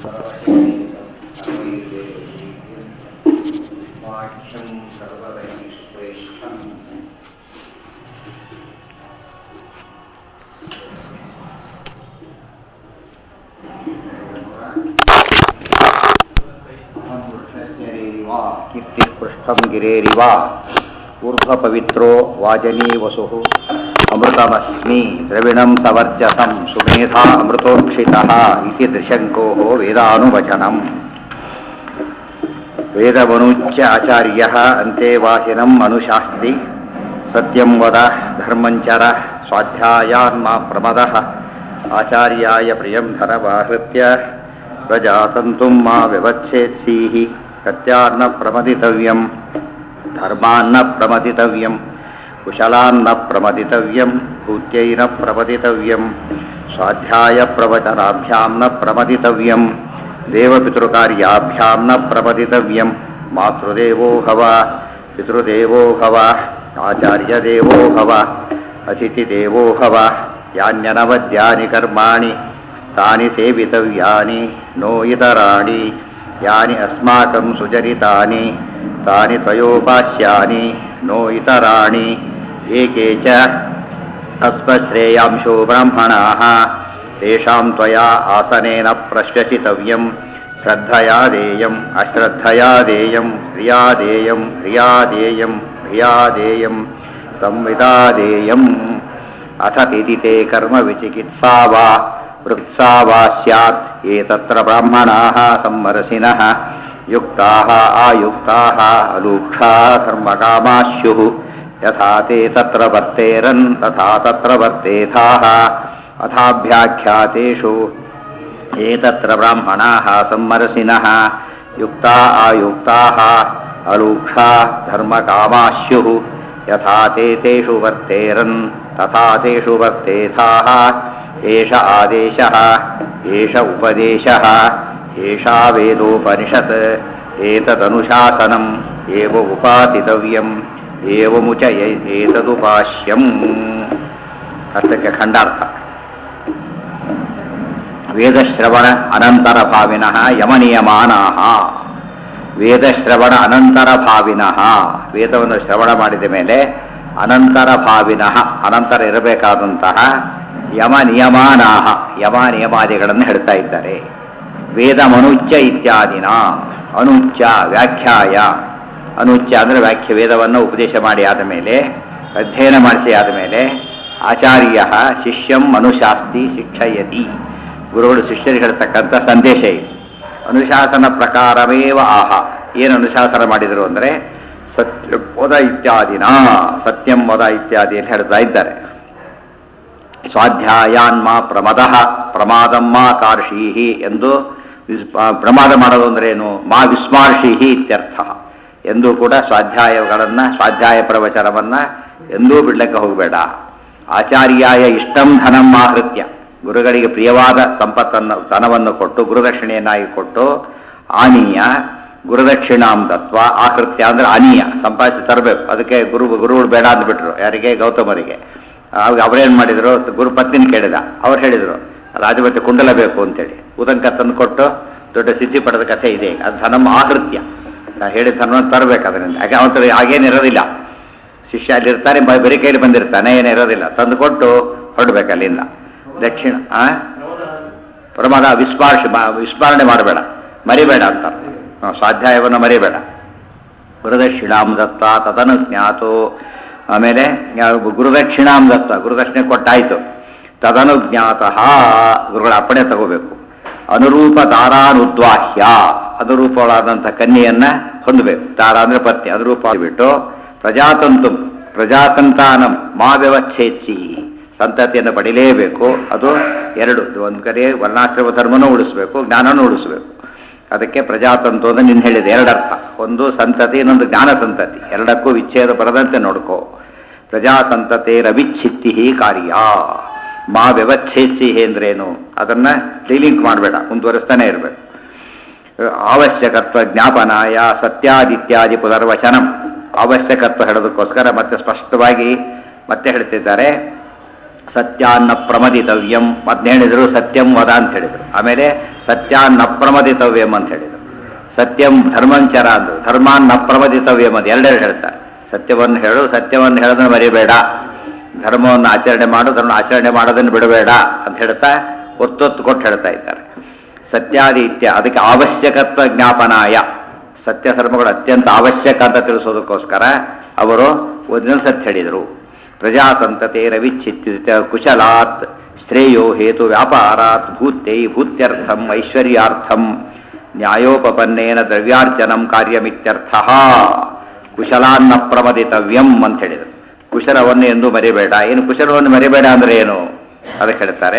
वाक्यं सर्वदैश्वेष्ठम् कीर्तिपृष्ठं गिरेरिव ऊर्ध्वपवित्रो वाजनी वसुः अमृतमस्मि द्रविणं सवर्जसं सुमेधा अमृतोक्षितः इति दृशङ्कोः वेदानुवचनम् वेदमनुच्य आचार्यः अन्तेवासिनम् अनुशास्ति सत्यं वद धर्मञ्चर स्वाध्यायान्मा प्रमदः आचार्याय प्रियं धनवाहृत्य प्रजातन्तुं मा व्यवच्छेत्सीः सत्यान्न प्रमदितव्यं धर्मान्न प्रमदितव्यं कुशलान्न प्रमदितव्यं भूत्यैन प्रमदितव्यं स्वाध्यायप्रवचनाभ्यां न प्रमदितव्यं देवपितृकार्याभ्यां न प्रमदितव्यं मातृदेवो भव पितृदेवो भव आचार्यदेवो भव अतिथिदेवो भव यान्यनवद्यानि कर्माणि तानि सेवितव्यानि नो इतराणि यानि अस्माकं सुचरितानि तानि त्वयोपास्यानि नो इतराणि एके च अस्मश्रेयांशो ब्राह्मणाः तेषां त्वया आसनेन प्रश्वसितव्यं श्रद्धया देयम् अश्रद्धया देयं ह्रिया देयं ह्रिया देयं ह्रिया देयं संविदा देयम् अथ पिदिते कर्मविचिकित्सा वा वृत्सा वा स्यात् ये तत्र ब्राह्मणाः सम्मरसिनः युक्ताः आयुक्ताः अलूक्षा धर्मकामाः स्युः यथा ते तत्र वर्तेरन् तथा तत्र वर्तेथाः अथाभ्याख्यातेषु ये तत्र ब्राह्मणाः सम्मरसिनः युक्ता आयुक्ताः अलूक्षा धर्मकामाः स्युः यथा ते तेषु वर्तेरन् तथा तेषु वर्तेथाः एष आदेशः एष उपदेशः एषा वेदोपनिषत् एतदनुशासनम् एव उपासितव्यम् एवमुच ಏತದುಪಾಸ್ಯಂ ಅರ್ಥಕ್ಕೆ ಖಂಡಾರ್ಥ ವೇದಶ್ರವಣ ಅನಂತರ ಭಾವಿನಃ ಯಮನಿಯಮಾನಾಹ ವೇದಶ್ರವಣ ಅನಂತರ ಭಾವಿನಃ ವೇದವನ್ನು ಶ್ರವಣ ಮಾಡಿದ ಮೇಲೆ ಅನಂತರ ಭಾವಿನಃ ಅನಂತರ ಇರಬೇಕಾದಂತಹ ಯಮ ನಿಯಮಾನಾಹ ಯಮ ನಿಯಮಾದಿಗಳನ್ನು ಹೇಳ್ತಾ ಇದ್ದಾರೆ ವೇದ ಮನುಚ್ಯ ಇತ್ಯಾದಿನ ಅನುಚ್ಯ ವ್ಯಾಖ್ಯಾಯ ಅನುಚ್ಯ ಅಂದರೆ ವ್ಯಾಖ್ಯ ವೇದವನ್ನು ಉಪದೇಶ ಮಾಡಿ ಆದ ಮೇಲೆ ಅಧ್ಯಯನ ಮಾಡಿಸಿ ಆದ ಮೇಲೆ ಆಚಾರ್ಯ ಶಿಷ್ಯಂ ಅನುಶಾಸ್ತಿ ಶಿಕ್ಷಯತಿ ಗುರುಗಳು ಶಿಷ್ಯರಿಗೆ ಹೇಳ್ತಕ್ಕಂಥ ಸಂದೇಶ ಇದೆ ಅನುಶಾಸನ ಪ್ರಕಾರವೇವ ಆಹ ಏನು ಅನುಶಾಸನ ಮಾಡಿದರು ಅಂದರೆ ಸತ್ಯ ವದ ಇತ್ಯಾದಿನ ಸತ್ಯಂ ವದ ಇತ್ಯಾದಿ ಅಂತ ಹೇಳ್ತಾ ಇದ್ದಾರೆ ಸ್ವಾಧ್ಯಾಯಾನ್ಮ ಪ್ರಮದ ಪ್ರಮಾದಮ್ಮ ಕಾರ್ಷೀಹಿ ಎಂದು ಪ್ರಮಾದ ಮಾಡೋದು ಅಂದ್ರೆ ಏನು ಮಾ ವಿಸ್ಮಾರ್ಷಿಹಿ ಇತ್ಯರ್ಥ ಎಂದೂ ಕೂಡ ಸ್ವಾಧ್ಯಾಯಗಳನ್ನು ಸ್ವಾಧ್ಯಾಯ ಪ್ರವಚನವನ್ನು ಎಂದೂ ಬಿಡ್ಲಿಕ್ಕೆ ಹೋಗಬೇಡ ಆಚಾರ್ಯಾಯ ಇಷ್ಟಂ ಧನಂ ಆಹೃತ್ಯ ಗುರುಗಳಿಗೆ ಪ್ರಿಯವಾದ ಸಂಪತ್ತನ್ನು ಧನವನ್ನು ಕೊಟ್ಟು ಗುರುದಕ್ಷಿಣೆಯನ್ನಾಗಿ ಕೊಟ್ಟು ಆನೀಯ ಗುರುದಕ್ಷಿಣಾಂ ತತ್ವ ಆಹೃತ್ಯ ಅಂದ್ರೆ ಆನೀಯ ಸಂಪಾದಿಸಿ ತರಬೇಕು ಅದಕ್ಕೆ ಗುರು ಗುರುಗಳು ಬೇಡ ಅಂದ್ಬಿಟ್ರು ಯಾರಿಗೆ ಗೌತಮರಿಗೆ ಅವಾಗ ಅವರೇನು ಮಾಡಿದರು ಗುರು ಪತ್ನಿನ ಕೇಳಿದ ಅವ್ರು ಹೇಳಿದರು ರಾಜಮತಿ ಕುಂಡಲ ಬೇಕು ಅಂತೇಳಿ ಉದಂಕ ತಂದು ಕೊಟ್ಟು ದೊಡ್ಡ ಸಿದ್ಧಿ ಪಡೆದ ಕಥೆ ಇದೆ ಅದು ಧನಂ ಆಹೃತ್ಯ ನಾ ಹೇಳಿದ ಧನವನ್ನು ತರಬೇಕು ಅದರಿಂದ ಹಾಗೆ ಅವತ್ತು ಹಾಗೇನಿರೋದಿಲ್ಲ ಶಿಷ್ಯ ಅಲ್ಲಿರ್ತಾನೆ ಬರೀ ಕೈಲಿ ಬಂದಿರ್ತಾನೆ ಏನಿರೋದಿಲ್ಲ ತಂದು ಕೊಟ್ಟು ಹೊರಡ್ಬೇಕು ಅಲ್ಲಿಂದ ದಕ್ಷಿಣ ಆ ಪ್ರಮಾದ ವಿಸ್ಮಾರ್ಷ ವಿಸ್ಮರಣೆ ಮಾಡಬೇಡ ಮರಿಬೇಡ ಅಂತ ಸ್ವಾಧ್ಯಾಯವನ್ನು ಮರಿಬೇಡ ಗುರುದಕ್ಷಿಣಾಂ ದತ್ತ ತದನು ಜ್ಞಾತು ಆಮೇಲೆ ಗುರುದಕ್ಷಿಣಾಂ ದತ್ತ ಗುರುದಕ್ಷಿಣೆ ಕೊಟ್ಟಾಯಿತು ತದನುಜ್ಞಾತಃ ಗುರುಗಳ ಅಪ್ಪಣೆ ತಗೋಬೇಕು ಅನುರೂಪ ದಾರಾನುದ್ವಾಹ್ಯ ಅನುರೂಪವಾದಂಥ ಕನ್ಯೆಯನ್ನ ಹೊಂದಬೇಕು ದಾರ ಅಂದ್ರೆ ಪತ್ನಿ ಅನುರೂಪ ಬಿಟ್ಟು ಪ್ರಜಾತಂತು ಪ್ರಜಾಸಂತಾನಂ ಮಾ ವ್ಯವಚ್ಛೇತ್ಸಿ ಸಂತತಿಯನ್ನು ಪಡಿಲೇಬೇಕು ಅದು ಎರಡು ಒಂದು ಕಡೆ ವರ್ಣಾಶ್ರಮ ಧರ್ಮನೂ ಉಳಿಸ್ಬೇಕು ಜ್ಞಾನನೂ ಉಳಿಸ್ಬೇಕು ಅದಕ್ಕೆ ಪ್ರಜಾತಂತು ಅಂದ್ರೆ ನಿನ್ನ ಹೇಳಿದೆ ಎರಡರ್ಥ ಒಂದು ಸಂತತಿ ಇನ್ನೊಂದು ಜ್ಞಾನ ಸಂತತಿ ಎರಡಕ್ಕೂ ವಿಚ್ಛೇದ ಬರದಂತೆ ನೋಡ್ಕೋ ಪ್ರಜಾಸಂತತೆ ರವಿಚ್ಛಿತ್ತಿ ಕಾರ್ಯ ಮಾ ವ್ಯವಚ್ಛೇತ್ಸಿ ಅಂದ್ರೇನು ಅದನ್ನ ಡಿಲಿಂಕ್ ಮಾಡಬೇಡ ಮುಂದುವರಿಸ್ತಾನೆ ಇರಬೇಕು ಅವಶ್ಯಕತ್ವ ಜ್ಞಾಪನಾಯ ಸತ್ಯಾದಿತ್ಯಾದಿ ಪುನರ್ವಚನಂ ಅವಶ್ಯಕತ್ವ ಹೇಳೋದಕ್ಕೋಸ್ಕರ ಮತ್ತೆ ಸ್ಪಷ್ಟವಾಗಿ ಮತ್ತೆ ಹೇಳ್ತಿದ್ದಾರೆ ಸತ್ಯಾನ್ನ ಪ್ರಮದಿತವ್ಯಂ ಮೊದ್ಲು ಹೇಳಿದ್ರು ಸತ್ಯಂ ವದ ಅಂತ ಹೇಳಿದ್ರು ಆಮೇಲೆ ಸತ್ಯಾನ್ ನ ಪ್ರಮದಿತವ್ಯಂ ಅಂತ ಹೇಳಿದರು ಸತ್ಯಂ ಧರ್ಮಂಚರ ಅಂದರು ಧರ್ಮಾನ್ ನ ಪ್ರಮದಿತವ್ಯಂ ಅಂತ ಎರಡೆರಡು ಹೇಳ್ತಾರೆ ಸತ್ಯವನ್ನು ಹೇಳು ಸತ್ಯವನ್ನು ಹೇಳೋದನ್ನು ಮರಿಬೇಡ ಧರ್ಮವನ್ನು ಆಚರಣೆ ಮಾಡು ಧರ್ಮ ಆಚರಣೆ ಮಾಡೋದನ್ನು ಬಿಡಬೇಡ ಅಂತ ಹೇಳ್ತಾ ಒತ್ತೊತ್ತು ಕೊಟ್ಟು ಹೇಳ್ತಾ ಇದ್ದಾರೆ ಸತ್ಯಾದಿ ಇತ್ಯ ಅದಕ್ಕೆ ಅವಶ್ಯಕತ್ವ ಜ್ಞಾಪನಾಯ ಸತ್ಯ ಧರ್ಮಗಳು ಅತ್ಯಂತ ಅವಶ್ಯಕ ಅಂತ ತಿಳಿಸೋದಕ್ಕೋಸ್ಕರ ಅವರು ಒಂದಿನ ಸತ್ಯ ಹೇಳಿದರು ಪ್ರಜಾಸಂತತೆ ರವಿಚ್ಛಿತ್ಯ ಕುಶಲಾತ್ ಶ್ರೇಯೋ ಹೇತು ವ್ಯಾಪಾರಾತ್ ಭೂತ್ಯೈ ಭೂತ್ಯರ್ಥಂ ಐಶ್ವರ್ಯಾರ್ಥಂ ನ್ಯಾಯೋಪಪನ್ನೇನ ದ್ರವ್ಯಾರ್ಜನಂ ಕಾರ್ಯಮಿತ್ಯರ್ಥ ಕುಶಲಾನ್ನ ಪ್ರಮದಿತವ್ಯಂ ಅಂತ ಹೇಳಿದರು ಕುಶಲವನ್ನು ಎಂದು ಮರಿಬೇಡ ಏನು ಕುಶಲವನ್ನು ಮರಿಬೇಡ ಅಂದ್ರೆ ಏನು ಅದಕ್ಕೆ ಹೇಳ್ತಾರೆ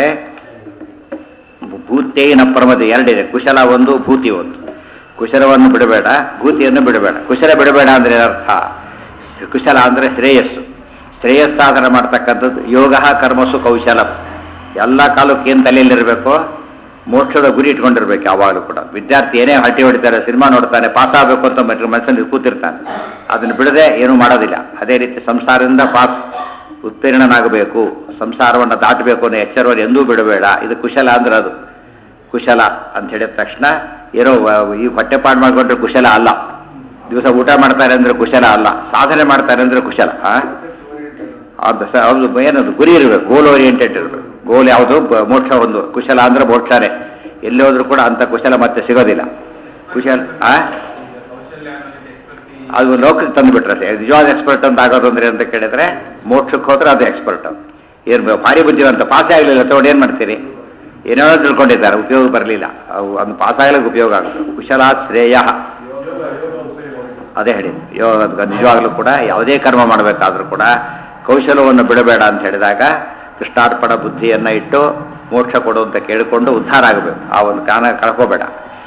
ಭೂತೇನ ಪ್ರಮದಿ ಎರಡಿದೆ ಕುಶಲ ಒಂದು ಭೂತಿ ಒಂದು ಕುಶಲವನ್ನು ಬಿಡಬೇಡ ಭೂತಿಯನ್ನು ಬಿಡಬೇಡ ಕುಶಲ ಬಿಡಬೇಡ ಅಂದ್ರೆ ಏನರ್ಥ ಕುಶಲ ಅಂದ್ರೆ ಶ್ರೇಯಸ್ಸು ಶ್ರೇಯಸ್ಸಾಧನ ಮಾಡ್ತಕ್ಕಂಥದ್ದು ಯೋಗ ಕರ್ಮಸು ಕೌಶಲ ಎಲ್ಲ ಕಾಲಕ್ಕೆ ಏನು ತಲೆಯಲ್ಲಿರಬೇಕು ಮೋಕ್ಷದ ಗುರಿ ಇಟ್ಕೊಂಡಿರ್ಬೇಕು ಯಾವಾಗಲೂ ಕೂಡ ವಿದ್ಯಾರ್ಥಿ ಏನೇ ಹಟ್ಟಿ ಹೊಡಿತಾರೆ ಸಿನಿಮಾ ನೋಡ್ತಾನೆ ಪಾಸ್ ಆಗಬೇಕು ಅಂತ ಮನುಷ್ಯ ಮನಸ್ಸಲ್ಲಿ ಕೂತಿರ್ತಾನೆ ಅದನ್ನು ಬಿಡದೆ ಏನೂ ಮಾಡೋದಿಲ್ಲ ಅದೇ ರೀತಿ ಸಂಸಾರದಿಂದ ಪಾಸ್ ಉತ್ತೀರ್ಣನಾಗಬೇಕು ಸಂಸಾರವನ್ನು ದಾಟಬೇಕು ಅನ್ನೋ ಎಚ್ಚರವನ್ನು ಎಂದೂ ಬಿಡಬೇಡ ಇದು ಕುಶಲ ಅಂದ್ರೆ ಅದು ಕುಶಲ ಅಂತ ಹೇಳಿದ ತಕ್ಷಣ ಏನೋ ವ- ಈ ಹೊಟ್ಟೆಪಾಡು ಮಾಡಿಕೊಂಡ್ರೆ ಕುಶಲ ಅಲ್ಲ ದಿವಸ ಊಟ ಮಾಡ್ತಾರೆ ಅಂದ್ರೆ ಕುಶಲ ಅಲ್ಲ ಸಾಧನೆ ಮಾಡ್ತಾರೆ ಅಂದ್ರೆ ಕುಶಲ ಆ? ಅದು ಸ ಅದು ಏನದು ಗುರಿ ಇರಬೇಕು ಗೋಲ್ ಓರಿಯೆಂಟೆಡ್ ಇರಬೇಕು ಗೋಲ್ ಯಾವುದು ಬ- ಮೋಕ್ಷ ಒಂದು ಕುಶಲ ಅಂದ್ರೆ ಮೋಕ್ಷನೇ ಎಲ್ಲಿ ಹೋದ್ರೂ ಕೂಡ ಅಂಥ ಕುಶಲ ಮತ್ತೆ ಸಿಗೋದಿಲ್ಲ ಕುಶಲ ಆ ಅದು ಲೋಕಕ್ಕೆ ತಂದುಬಿಟ್ರೆ ನಿಜವಾದ ಎಕ್ಸ್ಪರ್ಟ್ ಅಂತ ಆಗೋದು ಅಂದ್ರೆ ಅಂತ ಕೇಳಿದ್ರೆ ಮೋಕ್ಷಕ್ಕೆ ಹೋದ್ರೆ ಅದು ಎಕ್ಸ್ಪರ್ಟ್ ಏನು ಬ- ಭಾರಿ ಬುದ್ಧಿವಂತ ಪಾಸೇ ಆಗಲಿಲ್ಲ ತಗೊಂಡು ಏನು ಮಾಡ್ತೀರಿ ಏನೇನೋ ತಿಳ್ಕೊಂಡಿದ್ದಾರೆ ಉಪಯೋಗ ಬರಲಿಲ್ಲ ಅವು ಅದು ಪಾಸ್ ಆಗ್ಲಿಕ್ಕೆ ಉಪಯೋಗ ಆಗುತ್ತೆ ಕುಶಲ ಶ್ರೇಯ ಅದೇ ಹೇಳಿ ಯೋಗ ನಿಜವಾಗ್ಲೂ ಕೂಡ ಯಾವುದೇ ಕರ್ಮ ಮಾಡಬೇಕಾದ್ರೂ ಕೂಡ ಕೌಶಲವನ್ನು ಬಿಡಬೇಡ ಅಂತ ಹೇಳಿದಾಗ ಕೃಷ್ಣಾರ್ಪಣ ಬುದ್ಧಿಯನ್ನು ಇಟ್ಟು ಮೋಕ್ಷ ಕೊಡು ಅಂತ ಕೇಳಿಕೊಂಡು ಉದ್ಧಾರ ಆಗಬೇಕು ಆ ಒಂದು ಕಾರಣ ಕಳ್ಕೋಬೇಡ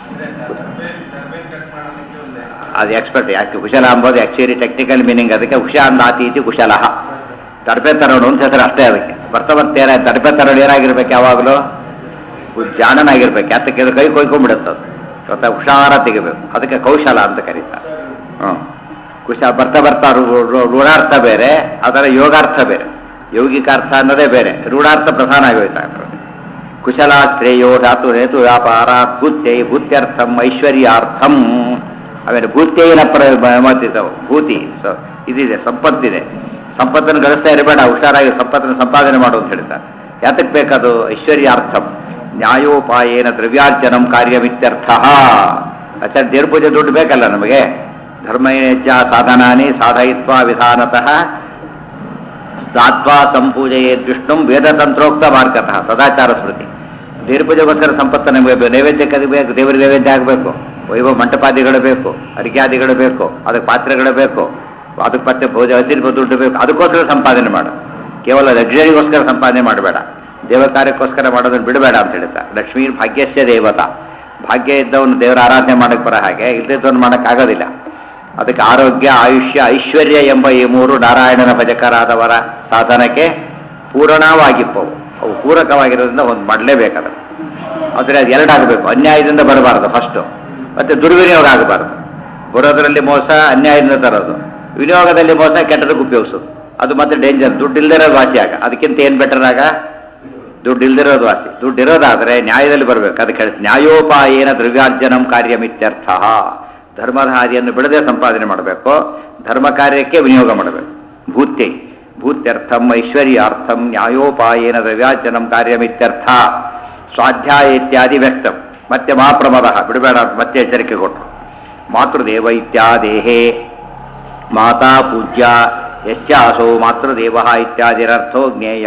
ಅದು ಎಕ್ಸ್ಪರ್ಟ್ ಯಾಕೆ ಕುಶಲ ಅಂಬೋದು ಆಕ್ಚುಲಿ ಟೆಕ್ನಿಕಲ್ ಮೀನಿಂಗ್ ಅದಕ್ಕೆ ಹುಷ ಅಂದಾತಿ ಇತಿ ಕುಶಲ ತಡಪೆ ತರೋಡು ಅಂತ ಹೆಸರು ಅಷ್ಟೇ ಅದಕ್ಕೆ ಬರ್ತಾ ಬರ್ತಾ ಏನಾಯ್ತು ತಡಪೆ ತರೋಡು ಏನಾಗಿರ್ಬೇಕು ಯಾವಾಗಲೂ ಜಾಣನಾಗಿರ್ಬೇಕು ಯಾತಕ್ಕೆ ಅದು ಕೈ ಕೊಯ್ಕೊಂಡ್ಬಿಡುತ್ತೆ ಅದು ಗೊತ್ತಾ ಹುಷಾರ ತೆಗಿಬೇಕು ಅದಕ್ಕೆ ಕೌಶಲ ಅಂತ ಕರೀತಾರೆ ಹ್ಞೂ ಕುಶ ಬರ್ತಾ ಬರ್ತಾ ರು- ರು- ರೂಢಾರ್ಥ ಬೇರೆ ಅದರ ಯೋಗಾರ್ಥ ಬೇರೆ ಯೌಗಿಕಾರ್ಥ ಅನ್ನೋದೇ ಬೇರೆ ರೂಢಾರ್ಥ ಪ್ರಧಾನ ಆಗೋಯ್ತಾ ಕುಶಲ ಶ್ರೇಯೋ ಧಾತು ಹೇತು ವ್ಯಾಪಾರ ಭೂತ್ಯೈ ಭೂತ್ಯರ್ಥಂ ಐಶ್ವರ್ಯಾರ್ಥಂ ಆಮೇಲೆ ಭೂತ್ಯೈನ ಪ್ರ ಮತ್ತಿದ್ದವು ಭೂತಿ ಸ- ಇದಿದೆ ಸಂಪತ್ತಿದೆ ಸಂಪತ್ತನ್ನು ಗಳಿಸ್ತಾ ಇರಬೇಡ ಹುಷಾರಾಗಿ ಸಂಪತ್ತನ್ನು ಸಂಪಾದನೆ ಮಾಡು ಅಂತ ಹೇಳ್ತಾರೆ ಯಾತಕ್ಕೆ ಬೇಕದು ಐಶ್ವರ್ಯಾರ್ಥಂ ನ್ಯಾಯೋಪಾಯೇನ ದ್ರವ್ಯಾರ್ಜನಂ ಕಾರ್ಯಮಿತ್ಯರ್ಥ ಆಚಾರ್ಯ ದೇವ್ರ ಪೂಜೆ ದುಡ್ಡು ಬೇಕಲ್ಲ ನಮಗೆ ಧರ್ಮಯಜ್ಜ ಸಾಧನಾನಿ ಸಾಧಯಿತ್ವ ವಿಧಾನತಃ ಸ್ನಾತ್ವಾ ಸಂಪೂಜೆಯೇದ್ ವಿಷ್ಣು ವೇದತಂತ್ರೋಕ್ತ ಮಾರ್ಗತಃ ಸದಾಚಾರ ಸ್ಮೃತಿ ದೇವ್ರ ಪೂಜೆಗೋಸ್ಕರ ಸಂಪತ್ತು ನಮಗೆ ಬೇಕು ನೈವೇದ್ಯಕ್ಕೆ ಅದು ಬೇಕು ದೇವರ ನೈವೇದ್ಯ ಆಗಬೇಕು ವೈಭವ ಮಂಟಪಾದಿಗಳು ಬೇಕು ಅರಿಕೆಯಾದಿಗಳು ಬೇಕು ಅದಕ್ಕೆ ಪಾತ್ರೆಗಳು ಬೇಕು ಅದಕ್ಕೆ ಮತ್ತೆ ಭೋಜ ಹಸಿರು ದುಡ್ಡು ಬೇಕು ಅದಕ್ಕೋಸ್ಕರ ಸಂಪಾದನೆ ಮಾಡು ಕೇವಲ ಲಕ್ಸುರಿಗೋಸ್ಕರ ಸಂಪಾದನೆ ಮಾಡಬೇಡ ದೇವ ಕಾರ್ಯಕ್ಕೋಸ್ಕರ ಮಾಡೋದನ್ನು ಬಿಡಬೇಡ ಅಂತ ಹೇಳ್ತಾ ಲಕ್ಷ್ಮೀ ಭಾಗ್ಯಸ್ಯ ದೇವತಾ ಭಾಗ್ಯ ಇದ್ದವನು ದೇವರ ಆರಾಧನೆ ಮಾಡಕ್ಕೆ ಬರೋ ಹಾಗೆ ಇಲ್ಲದಿದ್ದವನು ಮಾಡೋಕ್ಕಾಗೋದಿಲ್ಲ ಅದಕ್ಕೆ ಆರೋಗ್ಯ ಆಯುಷ್ಯ ಐಶ್ವರ್ಯ ಎಂಬ ಈ ಮೂರು ನಾರಾಯಣನ ಭಜಕರಾದವರ ಸಾಧನಕ್ಕೆ ಪೂರಣವಾಗಿಪ್ಪವು ಅವು ಪೂರಕವಾಗಿರೋದ್ರಿಂದ ಒಂದು ಮಾಡಲೇಬೇಕಾದ ಆದರೆ ಅದು ಎರಡಾಗಬೇಕು ಅನ್ಯಾಯದಿಂದ ಬರಬಾರದು ಫಸ್ಟು ಮತ್ತೆ ದುರ್ವಿನಿಯೋಗ ಆಗಬಾರದು ಬರೋದರಲ್ಲಿ ಮೋಸ ಅನ್ಯಾಯದಿಂದ ತರೋದು ವಿನಿಯೋಗದಲ್ಲಿ ಮೋಸ ಕೆಟ್ಟದಕ್ಕೆ ಉಪಯೋಗಿಸೋದು ಅದು ಮತ್ತೆ ಡೇಂಜರ್ ದುಡ್ಡು ಇಲ್ದಿರೋದು ವಾಸಿ ಆಗ ಅದಕ್ಕಿಂತ ಏನು ಬೆಟರ್ ಆಗ ದುಡ್ಡು ಇಲ್ದಿರೋದು ವಾಸಿ ದುಡ್ಡು ಇರೋದಾದ್ರೆ ನ್ಯಾಯದಲ್ಲಿ ಬರಬೇಕು ಅದಕ್ಕೆ ಹೇಳಿ ನ್ಯಾಯೋಪಾಯೇನ ದ್ರವ್ಯಾರ್ಜನಂ ಕಾರ್ಯಮಿತ್ಯರ್ಥ ಧರ್ಮದ ಹಾದಿಯನ್ನು ಬಿಡದೆ ಸಂಪಾದನೆ ಮಾಡಬೇಕು ಧರ್ಮ ಕಾರ್ಯಕ್ಕೆ ವಿನಿಯೋಗ ಮಾಡಬೇಕು ಭೂತ್ಯೈ ಭೂತ್ಯರ್ಥಂ ಐಶ್ವರ್ಯಾರ್ಥಂ ನ್ಯಾಯೋಪಾಯೇನ ದ್ರವ್ಯಾರ್ಜನಂ ಕಾರ್ಯಮಿತ್ಯರ್ಥ ಸ್ವಾಧ್ಯಾಯ ಇತ್ಯಾದಿ ವ್ಯಕ್ತಂ ಮತ್ತೆ ಮಹಾಪ್ರಮದ ಬಿಡಬೇಡ ಅಂತ ಮತ್ತೆ ಎಚ್ಚರಿಕೆ ಕೊಟ್ಟರು ಮಾತೃದೇವ ಇತ್ಯಾದೇಹೇ ಮಾತಾ ಪೂಜ್ಯ ಯಶ್ಚಾಸೋ ಮಾತೃದೇವ ಇತ್ಯಾದಿರರ್ಥೋ ಜ್ಞೇಯ